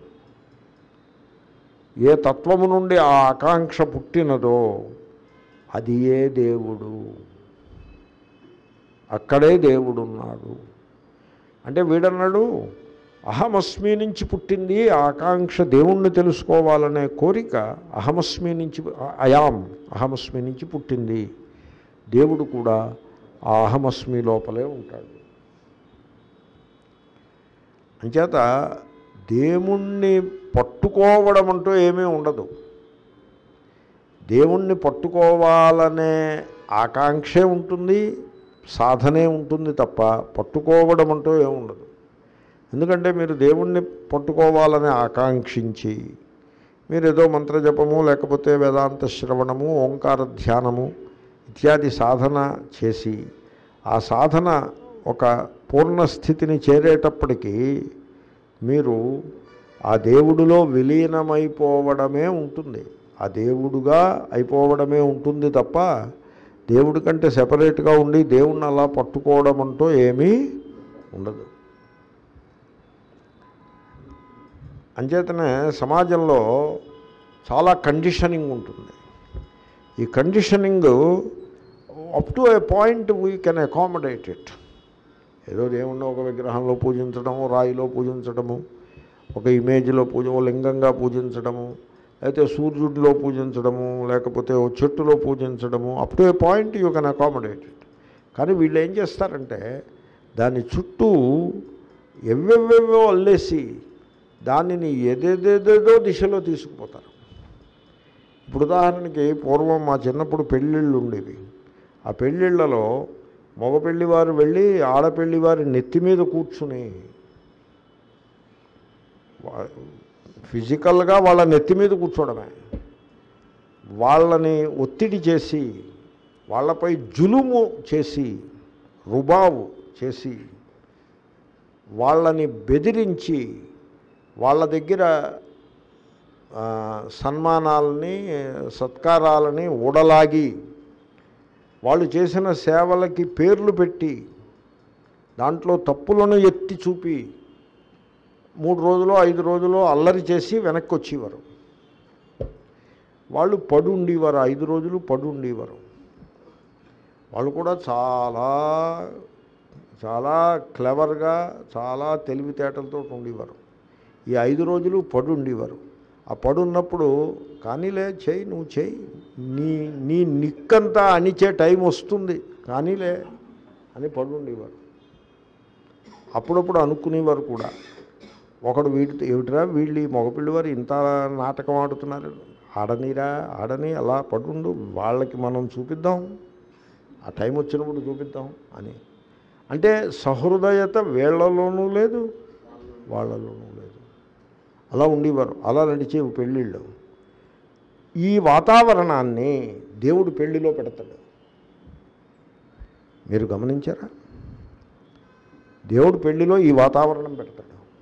ఏ తత్వము నుండి ఆ ఆకాంక్ష పుట్టినదో అది ఏ దేవుడు అక్కడే దేవుడున్నాడు అంటే వీడన్నాడు అహమస్మి నుంచి పుట్టింది ఆ ఆకాంక్ష దేవుణ్ణి తెలుసుకోవాలనే కోరిక అహమస్మి నుంచి అయాం అహమస్మి నుంచి పుట్టింది దేవుడు కూడా ఆ అహమస్మి లోపలే ఉంటాడు అంచేత దేవుణ్ణి పట్టుకోవడం అంటూ ఏమీ ఉండదు దేవుణ్ణి పట్టుకోవాలనే ఆకాంక్షే ఉంటుంది సాధనే ఉంటుంది తప్ప పట్టుకోవడం అంటూ ఏముండదు ఎందుకంటే మీరు దేవుణ్ణి పట్టుకోవాలని ఆకాంక్షించి మీరు ఏదో మంత్రజపము లేకపోతే వేదాంత శ్రవణము ఓంకార ధ్యానము ఇత్యాది సాధన చేసి ఆ సాధన ఒక పూర్ణ స్థితిని చేరేటప్పటికీ మీరు ఆ దేవుడిలో విలీనమైపోవడమే ఉంటుంది ఆ దేవుడుగా అయిపోవడమే ఉంటుంది తప్ప దేవుడి కంటే సెపరేట్గా ఉండి దేవుణ్ణి అలా పట్టుకోవడం అంటూ ఏమీ ఉండదు అంచేతనే సమాజంలో చాలా కండిషనింగ్ ఉంటుంది ఈ conditioning up to a point we can accommodate it ఏదో దేవుణ్ణి ఒక విగ్రహంలో పూజించడము రాయిలో పూజించడము ఒక ఇమేజ్లో పూజ ఓ లింగంగా పూజించడము లేకపోతే సూర్యుడిలో పూజించడము లేకపోతే ఓ చెట్టులో పూజించడము up to a point you can accommodate it కానీ వీళ్ళు ఏం చేస్తారంటే దాని చుట్టూ ఎవ్వెవ్వెవో అల్లేసి దానిని ఏదేదేదేదో దిశలో తీసుకుపోతారు ఇప్పుడు ఉదాహరణకి పూర్వం మా చిన్నప్పుడు పెళ్ళిళ్ళు ఉండేవి ఆ పెళ్ళిళ్ళలో మగ పెళ్లివారు వెళ్ళి ఆడపెళ్లివారి నెత్తి మీద కూర్చుని వా- ఫిజికల్గా వాళ్ళ నెత్తి మీద కూర్చోవడమే వాళ్ళని ఒత్తిడి చేసి వాళ్ళపై జులుము చేసి రుబావు చేసి వాళ్ళని బెదిరించి వాళ్ళ దగ్గర ఆ, సన్మానాలని సత్కారాలని ఊడలాగి వాళ్ళు చేసిన సేవలకి పేర్లు పెట్టి దాంట్లో తప్పులను ఎత్తి చూపి మూడు రోజులు ఐదు రోజులు అల్లరి చేసి వెనక్కి వచ్చేవారు వాళ్ళు పడు ఉండేవారు ఐదు రోజులు పడు ఉండేవారు వాళ్ళు కూడా చాలా చాలా క్లవర్గా చాలా తెలివితేటలతో ఉండేవారు ఈ ఐదు రోజులు పడు ఉండేవారు ఆ పడు ఉన్నప్పుడు కానీలే చేయి నువ్వు చేయి నీ నీ నిక్కంతా అణిచే టైం వస్తుంది కానీలే అని పడు ఉండేవారు అప్పుడప్పుడు అనుకునేవారు కూడా ఒకడు వీటితో ఏమిటిరా వీళ్ళు ఈ మగపిల్లి వారు ఇంత నాటకం ఆడుతున్నారు ఆడనీరా ఆడని అలా పడుండు వాళ్ళకి మనం చూపిద్దాం ఆ టైం వచ్చినప్పుడు చూపిద్దాం అని అంటే సహృదయత వీళ్ళలోనూ లేదు వాళ్ళలోనూ లేదు అలా ఉండేవారు అలా నడిచేవి పెళ్ళిళ్ళు ఈ వాతావరణాన్ని దేవుడు పెళ్లిలో పెడతాడు మీరు గమనించారా దేవుడు పెళ్లిలో ఈ వాతావరణం పెడతాడు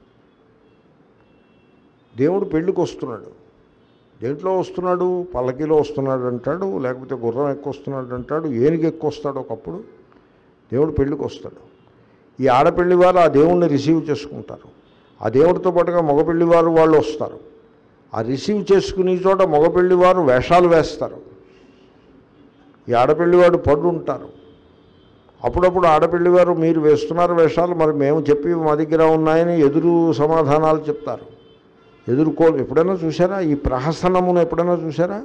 దేవుడు పెళ్ళికి వస్తున్నాడు దేంట్లో వస్తున్నాడు పల్లకీలో వస్తున్నాడు అంటాడు లేకపోతే గుర్రం ఎక్కువ వస్తున్నాడు అంటాడు ఏనుగు ఎక్కువ వస్తాడు ఒకప్పుడు దేవుడు పెళ్ళికి వస్తాడు ఈ ఆడపెళ్లి వారు ఆ దేవుణ్ణి రిసీవ్ చేసుకుంటారు ఆ దేవుడితో పాటుగా మగపెళ్లి వారు వాళ్ళు వస్తారు ఆ రిసీవ్ చేసుకునే చోట మగపెళ్లి వారు వేషాలు వేస్తారు ఈ ఆడపెళ్లివాడు పడు ఉంటారు అప్పుడప్పుడు ఆడపిల్లి వారు మీరు వేస్తున్నారు వేషాలు మరి మేము చెప్పి మా దగ్గర ఉన్నాయని ఎదురు సమాధానాలు చెప్తారు ఎదుర్కో ఎప్పుడైనా చూసారా ఈ ప్రహసనమును ఎప్పుడైనా చూసారా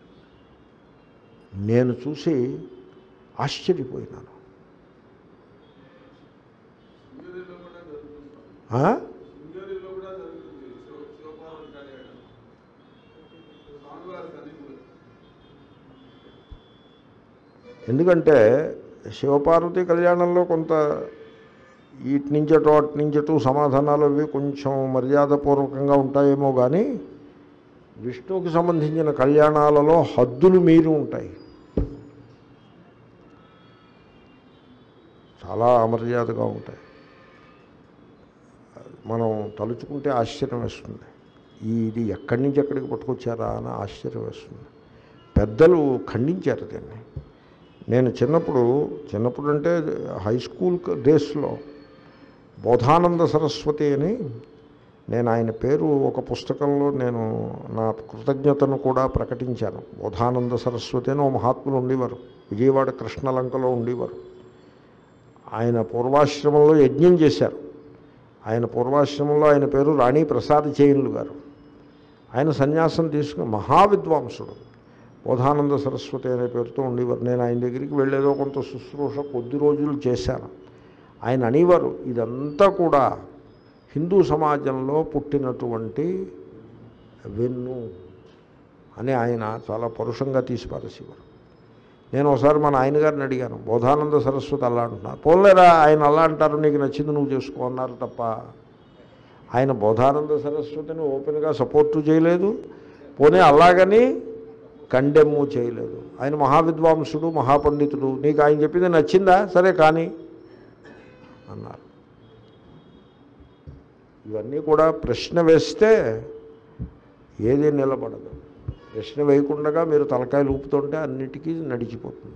నేను చూసి ఆశ్చర్యపోయినాను ఆ? శృంగేరిలో కూడా జరుగుతుంది శివ- శివపార్వతి కళ్యాణం స్వామివారి సన్నిధిలో ఎందుకంటే శివపార్వతి కళ్యాణంలో కొంత ఇటు నుంచటు అటు నుంచటు సమాధానాలు అవి కొంచెం మర్యాదపూర్వకంగా ఉంటాయేమో కానీ విష్ణువుకి సంబంధించిన కళ్యాణాలలో హద్దులు మీరి ఉంటాయి చాలా అమర్యాదగా ఉంటాయి మనం తలుచుకుంటే ఆశ్చర్యం వేస్తుంది ఇది ఎక్కడి నుంచి ఎక్కడికి పట్టుకొచ్చారా అని ఆశ్చర్యం వేస్తుంది పెద్దలు ఖండించారు దీన్ని నేను చిన్నప్పుడు చిన్నప్పుడు అంటే హై స్కూల్ డేస్లో బోధానంద సరస్వతి అని నేను ఆయన పేరు ఒక పుస్తకంలో నేను నా కృతజ్ఞతను కూడా ప్రకటించాను బోధానంద సరస్వతి అని ఓ మహాత్ములు ఉండేవారు విజయవాడ కృష్ణలంకలో ఉండేవారు ఆయన పూర్వాశ్రమంలో యజ్ఞం చేశారు ఆయన పూర్వాశ్రమంలో ఆయన పేరు రాణి ప్రసాద్ చేయులు గారు ఆయన సన్యాసం తీసుకుని మహావిద్వాంసుడు బోధానంద సరస్వతి అనే పేరుతో ఉండేవారు నేను ఆయన దగ్గరికి వెళ్ళేదో కొంత శుశ్రూష కొద్ది రోజులు చేశాను ఆయన అనేవారు ఇదంతా కూడా హిందూ సమాజంలో పుట్టినటువంటి వెన్ను అని ఆయన చాలా పరుషంగా తీసి పారేసేవారు నేను ఒకసారి మా నాయనగారిని అడిగాను బోధానంద సరస్వతి అలా అంటున్నారు పోలేరా ఆయన అలా అంటారు నీకు నచ్చింది నువ్వు చేసుకో అన్నారు తప్ప ఆయన బోధానంద సరస్వతిని ఓపెన్గా సపోర్టు చేయలేదు పోనీ అలాగని కండెమ్ము చేయలేదు ఆయన మహావిద్వాంసుడు మహాపండితుడు నీకు ఆయన చెప్పింది నచ్చిందా సరే కానీ అన్నారు ఇవన్నీ కూడా ప్రశ్న వేస్తే ఏది నిలబడదు ప్రశ్న వేయకుండా మీరు తలకాయలు ఊపుతుంటే అన్నిటికీ నడిచిపోతుంది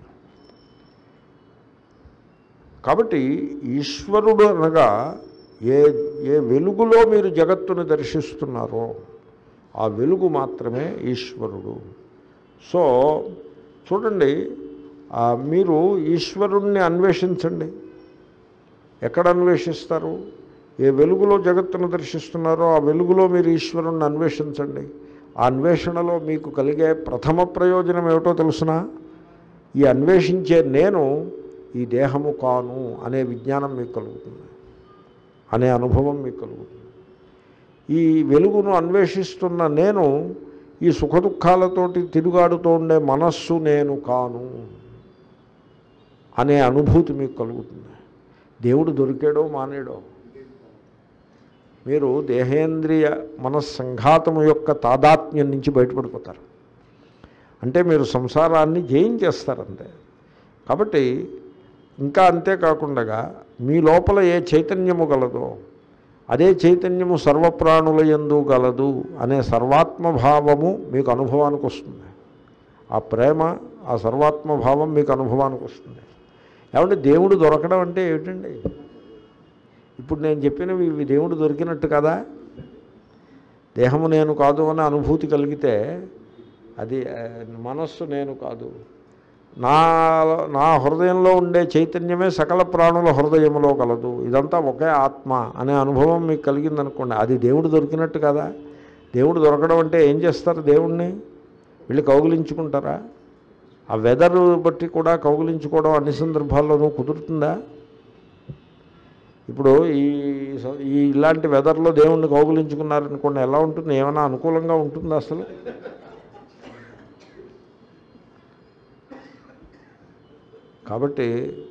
కాబట్టి ఈశ్వరుడు అనగా ఏ ఏ వెలుగులో మీరు జగత్తును దర్శిస్తున్నారో ఆ వెలుగు మాత్రమే ఈశ్వరుడు సో చూడండి ఆ, మీరు ఈశ్వరుణ్ణి అన్వేషించండి ఎక్కడ అన్వేషిస్తారు ఏ వెలుగులో జగత్తును దర్శిస్తున్నారో ఆ వెలుగులో మీరు ఈశ్వరుణ్ణి అన్వేషించండి ఆ అన్వేషణలో మీకు కలిగే ప్రథమ ప్రయోజనం ఏమిటో తెలుసునా ఈ అన్వేషించే నేను ఈ దేహము కాను అనే విజ్ఞానం మీకు కలుగుతుంది అనే అనుభవం మీకు కలుగుతుంది ఈ వెలుగును అన్వేషిస్తున్న నేను ఈ సుఖదుఖాలతోటి తిరుగాడుతూ ఉండే మనస్సు నేను కాను అనే అనుభూతి మీకు కలుగుతుంది దేవుడు దొరికాడో మానేడో మీరు దేహేంద్రియ మనస్సంఘాతము యొక్క తాదాత్మ్యం నుంచి బయటపడిపోతారు అంటే మీరు సంసారాన్ని జయించేస్తారంతే కాబట్టి ఇంకా అంతేకాకుండా మీ లోపల ఏ చైతన్యము గలదో అదే చైతన్యము సర్వప్రాణుల యందు గలదు అనే సర్వాత్మభావము మీకు అనుభవానికి వస్తుంది ఆ ప్రేమ ఆ సర్వాత్మభావం మీకు అనుభవానికి వస్తుంది ఏమంటే దేవుడు దొరకడం అంటే ఏమిటండి ఇప్పుడు నేను చెప్పినవి ఇవి దేవుడు దొరికినట్టు కదా దేహము నేను కాదు అనే అనుభూతి కలిగితే అది ఆ, మనస్సు నేను కాదు నా నా హృదయంలో ఉండే చైతన్యమే సకల ప్రాణుల హృదయంలో కలదు ఇదంతా ఒకే ఆత్మ అనే అనుభవం మీకు కలిగిందనుకోండి అది దేవుడు దొరికినట్టు కదా దేవుడు దొరకడం అంటే ఏం చేస్తారు దేవుణ్ణి వీళ్ళు కౌగిలించుకుంటారా ఆ వెదర్ బట్టి కూడా కౌగిలించుకోవడం అన్ని సందర్భాల్లోనూ కుదురుతుందా ఇప్పుడు ఈ స- ఈ ఇలాంటి వెదర్లో దేవుణ్ణి కౌగులించుకున్నారనుకోండి ఎలా ఉంటుంది ఏమైనా అనుకూలంగా ఉంటుందా అసలు కాబట్టి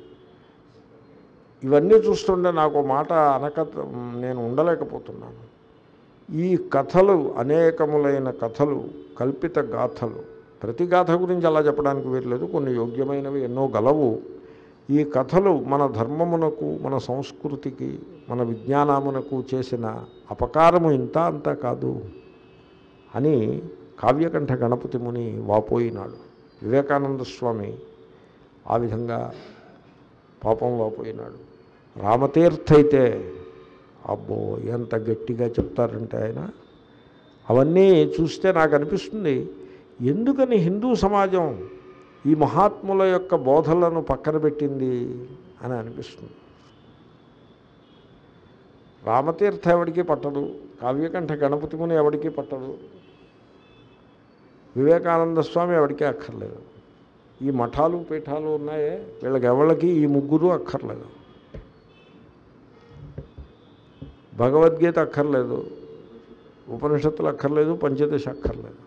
ఇవన్నీ చూస్తుంటే నాకు ఓ మాట అనక నేను ఉండలేకపోతున్నాను ఈ కథలు అనేకములైన కథలు కల్పిత గాథలు ప్రతి గాథ గురించి అలా చెప్పడానికి వీరలేదు కొన్ని యోగ్యమైనవి ఎన్నో గలవు ఈ కథలు మన ధర్మమునకు మన సంస్కృతికి మన విజ్ఞానమునకు చేసిన అపకారము ఇంత అంతా కాదు అని కావ్యకంఠ గణపతి ముని వాపోయినాడు వివేకానంద స్వామి ఆ విధంగా పాపం వాపోయినాడు రామతీర్థ అయితే అబ్బో ఎంత గట్టిగా చెప్తారంటే ఆయన అవన్నీ చూస్తే నాకు అనిపిస్తుంది ఎందుకని హిందూ సమాజం ఈ మహాత్ముల యొక్క బోధలను పక్కన పెట్టింది అని అనిపిస్తుంది రామతీర్థ ఎవడికి పట్టదు కావ్యకంఠ గణపతి ముని ఎవడికి పట్టదు వివేకానంద స్వామి ఎవడికి అక్కర్లేదు ఈ మఠాలు పీఠాలు ఉన్నాయే వీళ్ళకి ఎవరికి ఈ ముగ్గురు అక్కర్లేదు భగవద్గీత అక్కర్లేదు ఉపనిషత్తులు అక్కర్లేదు పంచదశ అక్కర్లేదు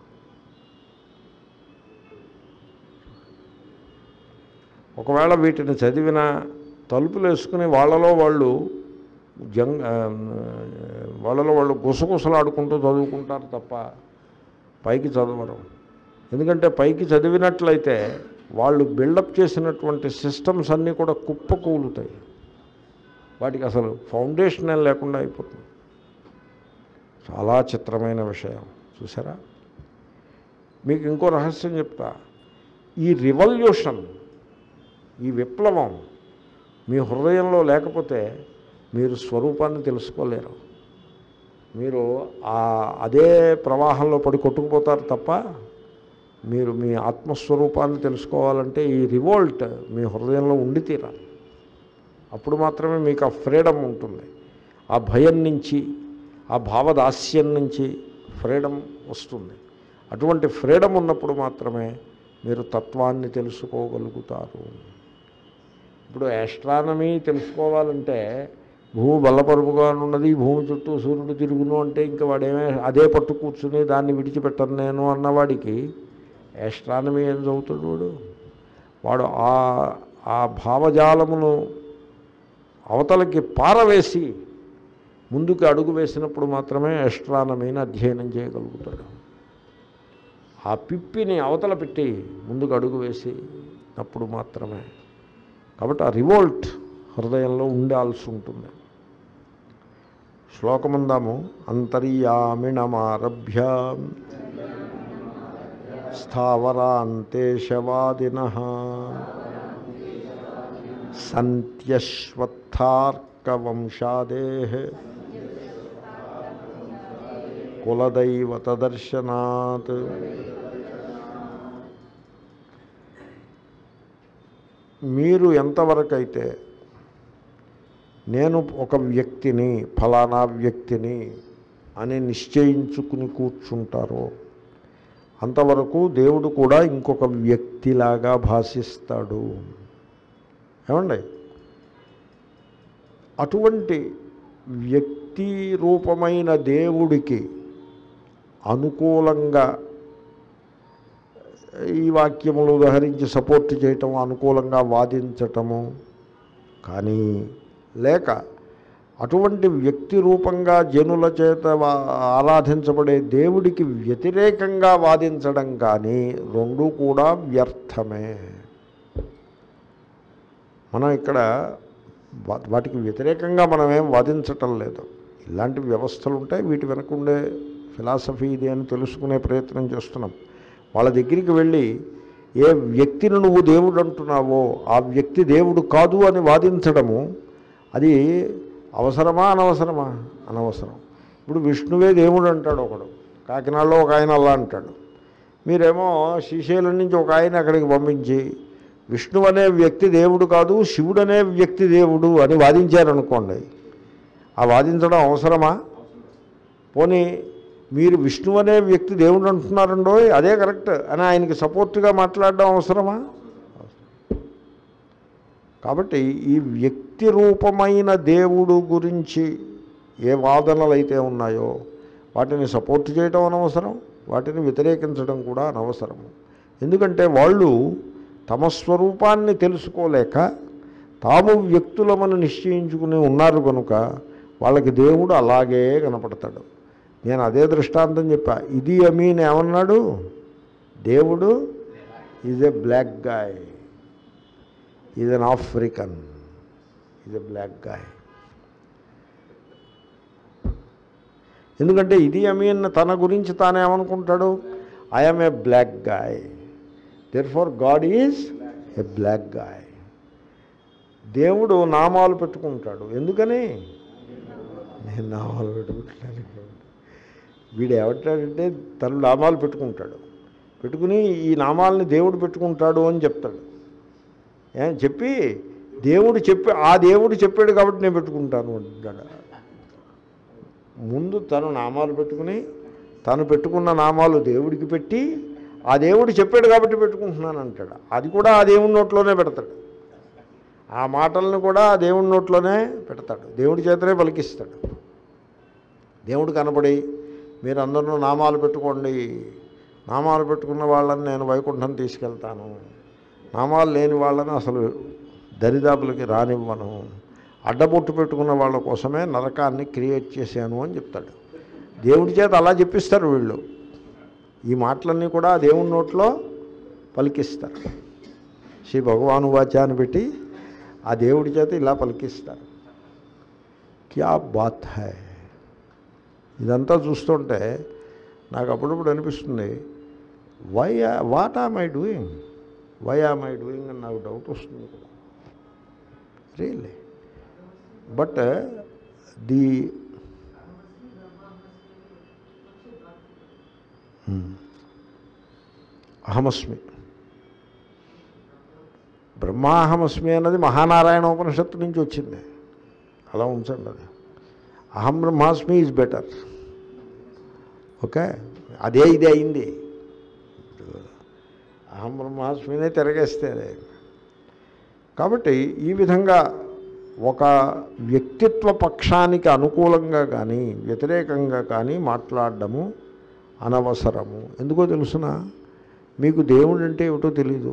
ఒకవేళ వీటిని చదివిన తలుపులు వేసుకుని వాళ్ళలో వాళ్ళు జంగ్ ఆ, వాళ్ళలో వాళ్ళు గుసగుసలాడుకుంటూ చదువుకుంటారు తప్ప పైకి చదవరు ఎందుకంటే పైకి చదివినట్లయితే వాళ్ళు బిల్డప్ చేసినటువంటి సిస్టమ్స్ అన్నీ కూడా కుప్ప కూలుతాయి వాటికి అసలు ఫౌండేషన్ ఏం లేకుండా అయిపోతుంది చాలా చిత్రమైన విషయం చూసారా మీకు ఇంకో రహస్యం చెప్తా ఈ రివల్యూషన్ ఈ విప్లవం మీ హృదయంలో లేకపోతే మీరు స్వరూపాన్ని తెలుసుకోలేరు మీరు ఆ అదే ప్రవాహంలో పడి కొట్టుకుపోతారు తప్ప మీరు మీ ఆత్మస్వరూపాన్ని తెలుసుకోవాలంటే ఈ రివోల్ట్ మీ హృదయంలో ఉండి తీరాలి అప్పుడు మాత్రమే మీకు ఆ ఫ్రీడమ్ ఉంటుంది ఆ భయం నుంచి ఆ భావదాస్యం నుంచి ఫ్రీడమ్ వస్తుంది అటువంటి ఫ్రీడమ్ ఉన్నప్పుడు మాత్రమే మీరు తత్వాన్ని తెలుసుకోగలుగుతారు ఇప్పుడు యాస్ట్రానమీ తెలుసుకోవాలంటే భూమి బల్లపరుపుగా ఉన్నది భూమి చుట్టూ సూర్యుడు తిరుగును అంటే ఇంకా వాడేమే అదే పట్టు కూర్చుని దాన్ని విడిచిపెట్టను నేను అన్నవాడికి యాస్ట్రానమీ ఏం చదువుతాడు వాడు వాడు ఆ ఆ భావజాలమును అవతలకి పారవేసి ముందుకు అడుగు వేసినప్పుడు మాత్రమే ఎస్ట్రానమీని అధ్యయనం చేయగలుగుతాడు ఆ పిప్పిని అవతల పెట్టి ముందుకు అడుగు వేసి అప్పుడు మాత్రమే కాబట్టి ఆ రివోల్ట్ హృదయంలో ఉండాల్సి ఉంటుంది శ్లోకముందాము అంతర్యామిణమారభ్య స్థావరాంతేశవాదిన సంత్యశ్వత్థార్కవంశాదే కులదైవతదర్శనాత్ మీరు ఎంతవరకైతే నేను ఒక వ్యక్తిని ఫలానా వ్యక్తిని అని నిశ్చయించుకుని కూర్చుంటారో అంతవరకు దేవుడు కూడా ఇంకొక వ్యక్తిలాగా భాషిస్తాడు ఏమండి అటువంటి వ్యక్తి రూపమైన దేవుడికి అనుకూలంగా ఈ వాక్యములు ఉదహరించి సపోర్ట్ చేయటం అనుకూలంగా వాదించటము కానీ లేక అటువంటి వ్యక్తి రూపంగా జనుల చేత వా- ఆరాధించబడే దేవుడికి వ్యతిరేకంగా వాదించడం కానీ రెండు కూడా వ్యర్థమే మనం ఇక్కడ వా- వాటికి వ్యతిరేకంగా మనం ఏం వాదించటం లేదు ఇలాంటి వ్యవస్థలు ఉంటాయి వీటి వెనక ఉండే ఫిలాసఫీ ఇది అని తెలుసుకునే ప్రయత్నం చేస్తున్నాం వాళ్ళ దగ్గరికి వెళ్ళి ఏ వ్యక్తిని నువ్వు దేవుడు అంటున్నావో ఆ వ్యక్తి దేవుడు కాదు అని వాదించడము అది అవసరమా అనవసరమా అనవసరం ఇప్పుడు విష్ణువే దేవుడు అంటాడు ఒకడు కాకినాడలో ఒక ఆయన అలా అంటాడు మీరేమో శ్రీశైలం నుంచి ఒక ఆయన అక్కడికి పంపించి విష్ణు అనే వ్యక్తి దేవుడు కాదు శివుడు అనే వ్యక్తి దేవుడు అని వాదించారనుకోండి ఆ వాదించడం అవసరమా పోనీ మీరు విష్ణు అనే వ్యక్తి దేవుడు అంటున్నారండో అదే కరెక్ట్ అని ఆయనకి సపోర్ట్గా మాట్లాడడం అవసరమా కాబట్టి ఈ వ్యక్తి రూపమైన దేవుడు గురించి ఏ వాదనలు అయితే ఉన్నాయో వాటిని సపోర్ట్ చేయడం అనవసరం వాటిని వ్యతిరేకించడం కూడా అనవసరం ఎందుకంటే వాళ్ళు తమ స్వరూపాన్ని తెలుసుకోలేక తాము వ్యక్తులమని నిశ్చయించుకుని ఉన్నారు కనుక వాళ్ళకి దేవుడు అలాగే కనపడతాడు నేను అదే దృష్టాంతం చెప్పా ఇది అమీన్ ఏమన్నాడు దేవుడు is a black guy is an African is a black guy ఎందుకంటే ఇది అమీన్ తన గురించి తానేమనుకుంటాడు I'm a black guy therefore God is a black guy దేవుడు నామాలు పెట్టుకుంటాడు ఎందుకని నేను నామాలు పెట్టుకుంటాను వీడు ఏమంటాడంటే తను నామాలు పెట్టుకుంటాడు పెట్టుకుని ఈ నామాలని దేవుడు పెట్టుకుంటాడు అని చెప్తాడు ఏం చెప్పి దేవుడు చెప్పి ఆ దేవుడు చెప్పాడు కాబట్టి నేను పెట్టుకుంటాను అంటాడు ముందు తను నామాలు పెట్టుకుని తను పెట్టుకున్న నామాలు దేవుడికి పెట్టి ఆ దేవుడు చెప్పాడు కాబట్టి పెట్టుకుంటున్నాను అంటాడు అది కూడా ఆ దేవుడి నోట్లోనే పెడతాడు ఆ మాటలను కూడా ఆ దేవుడి నోట్లోనే పెడతాడు దేవుడి చేతనే పలికిస్తాడు దేవుడు కనబడి మీరు అందరూ నామాలు పెట్టుకోండి నామాలు పెట్టుకున్న వాళ్ళని నేను వైకుంఠం తీసుకెళ్తాను నామాలు లేని వాళ్ళని అసలు దరిదాపులకి రానివ్వను అడ్డబొట్టు పెట్టుకున్న వాళ్ళ కోసమే నరకాన్ని క్రియేట్ చేశాను అని చెప్తాడు దేవుడి చేత అలా చెప్పిస్తారు వీళ్ళు ఈ మాటలన్నీ కూడా ఆ దేవుడి నోట్లో పలికిస్తారు శ్రీ భగవాను వాచ అని పెట్టి ఆ దేవుడి చేత ఇలా పలికిస్తారు క్యా బాత్ హై ఇదంతా చూస్తుంటే నాకు అప్పుడప్పుడు అనిపిస్తుంది why what am I doing why am I doing అని నాకు డౌట్ వస్తుంది కూడా రియల్లీ బట్ ది అహమస్మి బ్రహ్మాహమస్మి అన్నది మహానారాయణ ఉపనిషత్తు నుంచి వచ్చింది అలా ఉంచండి అది అహం బ్రహ్మాస్మి ఈజ్ బెటర్ ఓకే అదే ఇది అయింది అహం బ్రహ్మాస్మినే తిరగేస్తే అదే కాబట్టి ఈ విధంగా ఒక వ్యక్తిత్వ పక్షానికి అనుకూలంగా కానీ వ్యతిరేకంగా కానీ మాట్లాడడము అనవసరము ఎందుకో తెలుసిన మీకు దేవుడు అంటే ఏమిటో తెలీదు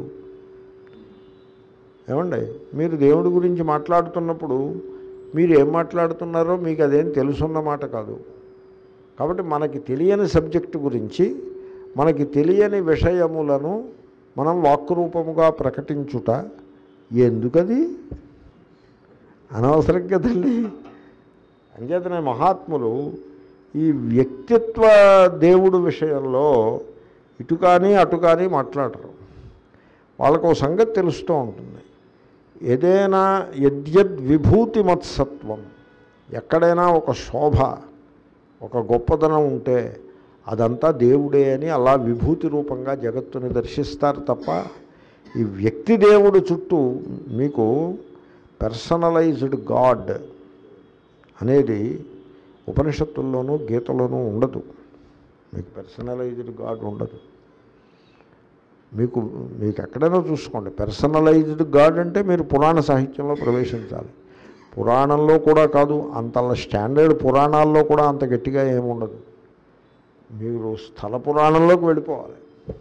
ఏమండి మీరు దేవుడి గురించి మాట్లాడుతున్నప్పుడు మీరు ఏం మాట్లాడుతున్నారో మీకు అదేం తెలుసున్న మాట కాదు కాబట్టి మనకి తెలియని సబ్జెక్టు గురించి మనకి తెలియని విషయములను మనం వాక్కురూపముగా ప్రకటించుట ఎందుకది అనవసరం కదండి అంచేతనే మహాత్ములు ఈ వ్యక్తిత్వ దేవుడు విషయంలో ఇటు కానీ అటు కానీ మాట్లాడరు వాళ్ళకు ఒక సంగతి తెలుస్తూ ఉంటుంది ఏదైనా యద్యద్ విభూతి మత్సత్వం ఎక్కడైనా ఒక శోభ ఒక గొప్పదనం ఉంటే అదంతా దేవుడే అని అలా విభూతి రూపంగా జగత్తుని దర్శిస్తారు తప్ప ఈ వ్యక్తి దేవుడు చుట్టూ మీకు పర్సనలైజ్డ్ గాడ్ అనేది ఉపనిషత్తుల్లోనూ గీతలోనూ ఉండదు మీకు పర్సనలైజ్డ్ గాడ్ ఉండదు మీకు మీకు ఎక్కడైనా చూసుకోండి పర్సనలైజ్డ్ గాడ్ అంటే మీరు పురాణ సాహిత్యంలో ప్రవేశించాలి పురాణంలో కూడా కాదు అంత స్టాండర్డ్ పురాణాల్లో కూడా అంత గట్టిగా ఏముండదు మీరు స్థల పురాణంలోకి వెళ్ళిపోవాలి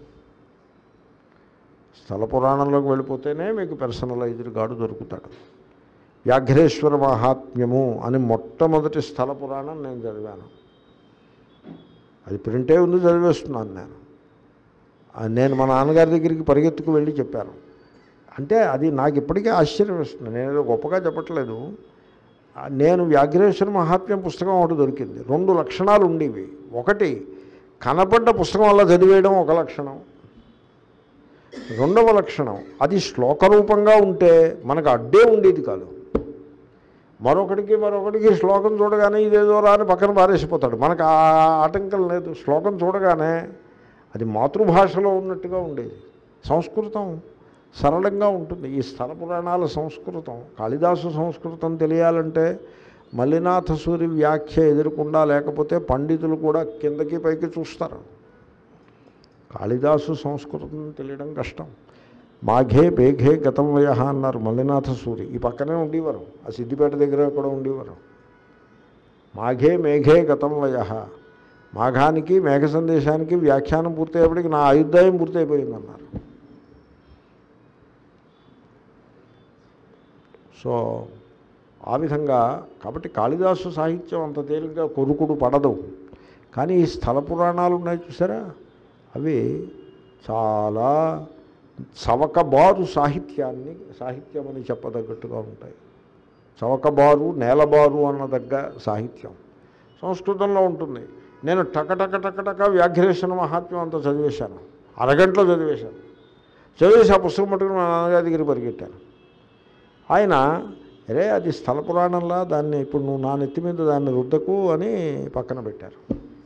స్థల పురాణంలోకి వెళ్ళిపోతేనే మీకు పర్సనలైజ్డ్ గాడు దొరుకుతాడు వ్యాఘ్రేశ్వర మహాత్మ్యము అని మొట్టమొదటి స్థల పురాణం నేను చదివాను అది ప్రింటే ఉంది చదివేస్తున్నాను నేను ఆ నేను మా నాన్నగారి దగ్గరికి పరిగెత్తుకు వెళ్ళి చెప్పాను అంటే అది నాకు ఇప్పటికీ ఆశ్చర్యం వేస్తుంది నేను ఏదో గొప్పగా చెప్పట్లేదు ఆ, నేను వ్యాఘ్రేశ్వర మహాత్మ్యం పుస్తకం ఒకటి దొరికింది రెండు లక్షణాలు ఉండేవి ఒకటి కనపడ్డ పుస్తకం వల్ల చదివేయడం ఒక లక్షణం రెండవ లక్షణం అది శ్లోక రూపంగా ఉంటే మనకు అడ్డే ఉండేది కాదు మరొకటికి మరొకటికి శ్లోకం చూడగానే ఇదేదో రాని పక్కన పారేసిపోతాడు మనకు ఆ ఆటంకం లేదు శ్లోకం చూడగానే అది మాతృభాషలో ఉన్నట్టుగా ఉండేది సంస్కృతం సరళంగా ఉంటుంది ఈ స్థల పురాణాల సంస్కృతం కాళిదాసు సంస్కృతం తెలియాలంటే మల్లినాథ సూరి వ్యాఖ్య ఎదురకుండా లేకపోతే పండితులు కూడా కిందకి పైకి చూస్తారు కాళిదాసు సంస్కృతం తెలియడం కష్టం మాఘే బేఘే గతం వయ అన్నారు మల్లినాథ సూరి ఈ పక్కనే ఉండేవారు ఆ సిద్దిపేట దగ్గర కూడా ఉండేవారు మాఘే మేఘే గతం వయ మాఘానికి మేఘ సందేశానికి వ్యాఖ్యానం పూర్తయ్యేప్పటికి నా ఆయుర్దాయం పూర్తయిపోయిందన్నారు సో ఆ విధంగా కాబట్టి కాళిదాసు సాహిత్యం అంత తేలిగ్గా కొరుకుడు పడదు కానీ ఈ స్థల పురాణాలు ఉన్నాయి చూసారా అవి చాలా చవకబారు సాహిత్యాన్ని సాహిత్యం అని చెప్పదగ్గట్టుగా ఉంటాయి చవకబారు నేలబారు అన్నదగ్గ సాహిత్యం సంస్కృతంలో ఉంటుంది నేను టక టక టక టక వ్యాఘ్రేషన్ మహాత్మ్యం అంతా చదివేశాను అరగంటలో చదివేశాను చదివేసి ఆ పుస్తకం పట్టుకుని మా నాన్నగారి దగ్గర పరిగెట్టాను ఆయన అరే అది స్థల పురాణంలా దాన్ని ఇప్పుడు నువ్వు నా నెత్తి మీద దాన్ని రుద్దకు అని పక్కన పెట్టారు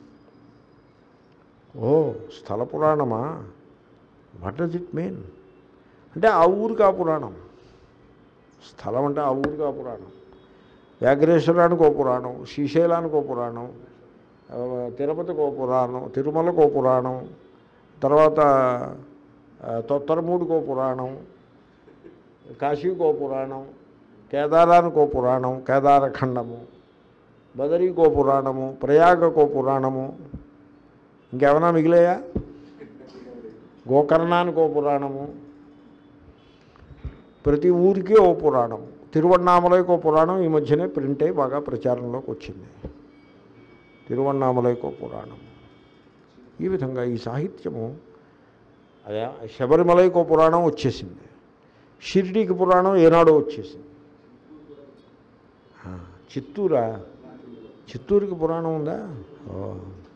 ఓ స్థల పురాణమా వాట్ డస్ ఇట్ మీన్ అంటే ఆ ఊరికి ఆ పురాణం స్థలం అంటే ఆ ఊరికి ఆ పురాణం వ్యాఘ్రేశ్వరానికి ఓ పురాణం శ్రీశైలానికి ఓ పురాణం ఆ, తిరుపతికి ఓ పురాణం తిరుమలకు ఓ పురాణం తర్వాత ఆ, తొత్తరమూడికి ఓ పురాణం కాశీకి ఓ పురాణం కేదారానికి ఓ పురాణం కేదారఖండము బదరీకో పురాణము ప్రయాగకో పురాణము ఇంకేమైనా మిగిలాయా గోకర్ణానికి ఓ పురాణము ప్రతి ఊరికి ఓ పురాణం తిరువണ്ണామలైకి ఓ పురాణం ఈ మధ్యనే ప్రింట్ అయి బాగా ప్రచారంలోకి వచ్చింది తిరువണ്ണామలైకి ఓ పురాణం ఈ విధంగా ఈ సాహిత్యము అదే శబరిమలైకి ఓ పురాణం వచ్చేసింది షిరిడీకి పురాణం ఏనాడో వచ్చేసింది ఆ, చిత్తూరా చిత్తూరుకి పురాణం ఉందా ఓ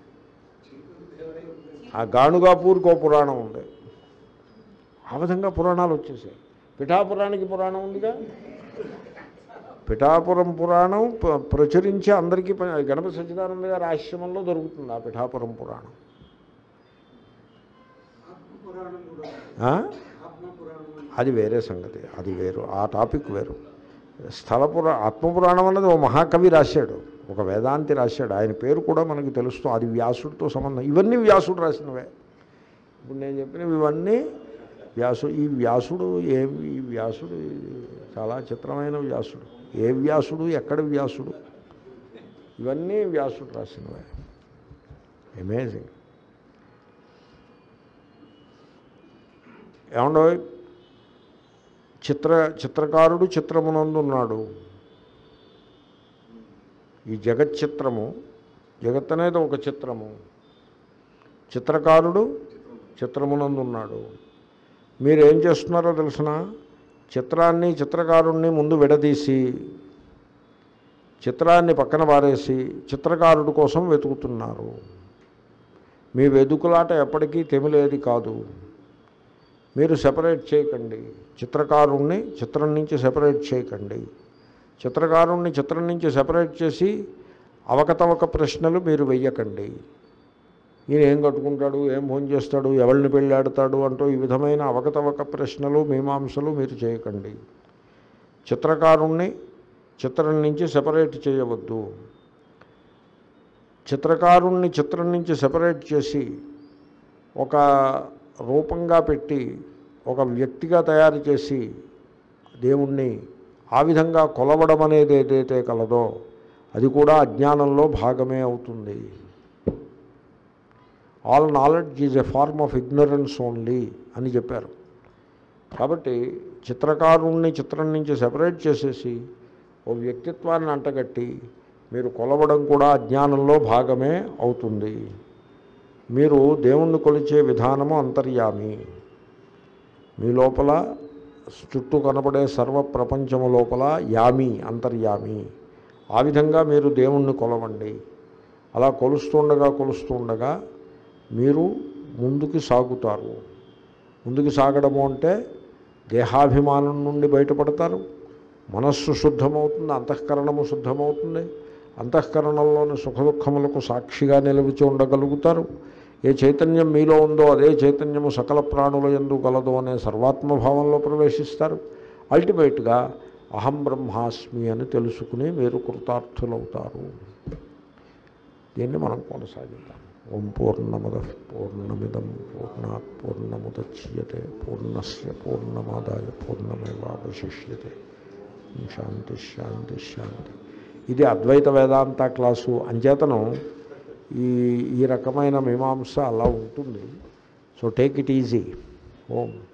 ఆ గాణుగాపూర్కి ఓ పురాణం ఉంది ఆ విధంగా పురాణాలు వచ్చేసాయి పిఠాపురానికి పురాణం ఉందిగా పిఠాపురం పురాణం ప్ర- ప్రచురించి అందరికీ ప- గణపతి సచ్చిదానంద గారి ఆశ్రమంలో దొరుకుతుంది ఆ పిఠాపురం పురాణం ఆ? అది వేరే సంగతి అది వేరు ఆ టాపిక్ వేరు స్థల పురా ఆత్మపురాణం అన్నది ఓ మహాకవి రాశాడు ఒక వేదాంతి రాశాడు ఆయన పేరు కూడా మనకు తెలుస్తూ అది వ్యాసుడితో సంబంధం ఇవన్నీ వ్యాసుడు రాసినవే ఇప్పుడు నేను చెప్పినవి ఇవన్నీ వ్యాసుడు ఈ వ్యాసుడు ఏమి ఈ వ్యాసుడు చాలా చిత్రమైన వ్యాసుడు ఏ వ్యాసుడు ఎక్కడ వ్యాసుడు ఇవన్నీ వ్యాసుడు రాసినవే అమేజింగ్ ఏమండో చిత్ర చిత్రకారుడు చిత్రమునందున్నాడు ఈ జగత్ చిత్రము జగత్ అనేది ఒక చిత్రము చిత్రకారుడు చిత్రమునందున్నాడు మీరు ఏం చేస్తున్నారో తెలిసిన చిత్రాన్ని చిత్రకారుణ్ణి ముందు విడదీసి చిత్రాన్ని పక్కన పారేసి చిత్రకారుడు కోసం వెతుకుతున్నారు మీ వెతుకులాట ఎప్పటికీ తెమిలేది కాదు మీరు సెపరేట్ చేయకండి చిత్రకారుణ్ణి చిత్రం నుంచి సెపరేట్ చేయకండి చిత్రకారుణ్ణి చిత్రం నుంచి సెపరేట్ చేసి అవకతవక ప్రశ్నలు మీరు వెయ్యకండి ఈయన ఏం కట్టుకుంటాడు ఏం భోజనం చేస్తాడు ఎవరిని పెళ్ళాడతాడు అంటూ ఈ విధమైన అవకతవక ప్రశ్నలు మీమాంసలు మీరు చేయకండి చిత్రకారుణ్ణి చిత్రం నుంచి సెపరేట్ చేయవద్దు చిత్రకారుణ్ణి చిత్రం నుంచి సెపరేట్ చేసి ఒక రూపంగా పెట్టి ఒక వ్యక్తిగా తయారు చేసి దేవుణ్ణి ఆ విధంగా కొలవడం అనేది ఏదైతే కలదో అది కూడా అజ్ఞానంలో భాగమే అవుతుంది all knowledge is a form of ignorance only అని చెప్పారు కాబట్టి చిత్రకారుణ్ణి చిత్రం నుంచి సెపరేట్ చేసేసి ఓ వ్యక్తిత్వాన్ని అంటగట్టి మీరు కొలవడం కూడా అజ్ఞానంలో భాగమే అవుతుంది మీరు దేవుణ్ణి కొలిచే విధానము అంతర్యామి మీ లోపల చుట్టూ కనబడే సర్వ ప్రపంచము లోపల యామి అంతర్యామి ఆ విధంగా మీరు దేవుణ్ణి కొలవండి అలా కొలుస్తుండగా కొలుస్తుండగా మీరు ముందుకు సాగుతారు ముందుకు సాగడము అంటే దేహాభిమానం నుండి బయటపడతారు మనస్సు శుద్ధమవుతుంది అంతఃకరణము శుద్ధమవుతుంది అంతఃకరణంలోని సుఖదుఖములకు సాక్షిగా నిలిచి ఉండగలుగుతారు ఏ చైతన్యం మీలో ఉందో అదే చైతన్యము సకల ప్రాణుల ఎందు గలదు అనే సర్వాత్మభావంలో ప్రవేశిస్తారు అల్టిమేట్గా అహం బ్రహ్మాస్మి అని తెలుసుకుని మీరు కృతార్థులవుతారు దీన్ని మనం కొనసాగిద్దాం ఓం పూర్ణమద పూర్ణమిదం పూర్ణాత్ పూర్ణముద్యతే పూర్ణస్య పూర్ణమాదాయ పూర్ణమేవాశిష్యతే శాంతి శాంతి శాంతి ఇది అద్వైత వేదాంత క్లాసు అంచేతనం ఈ ఈ రకమైన మీమాంస అలా ఉంటుంది so take it easy Om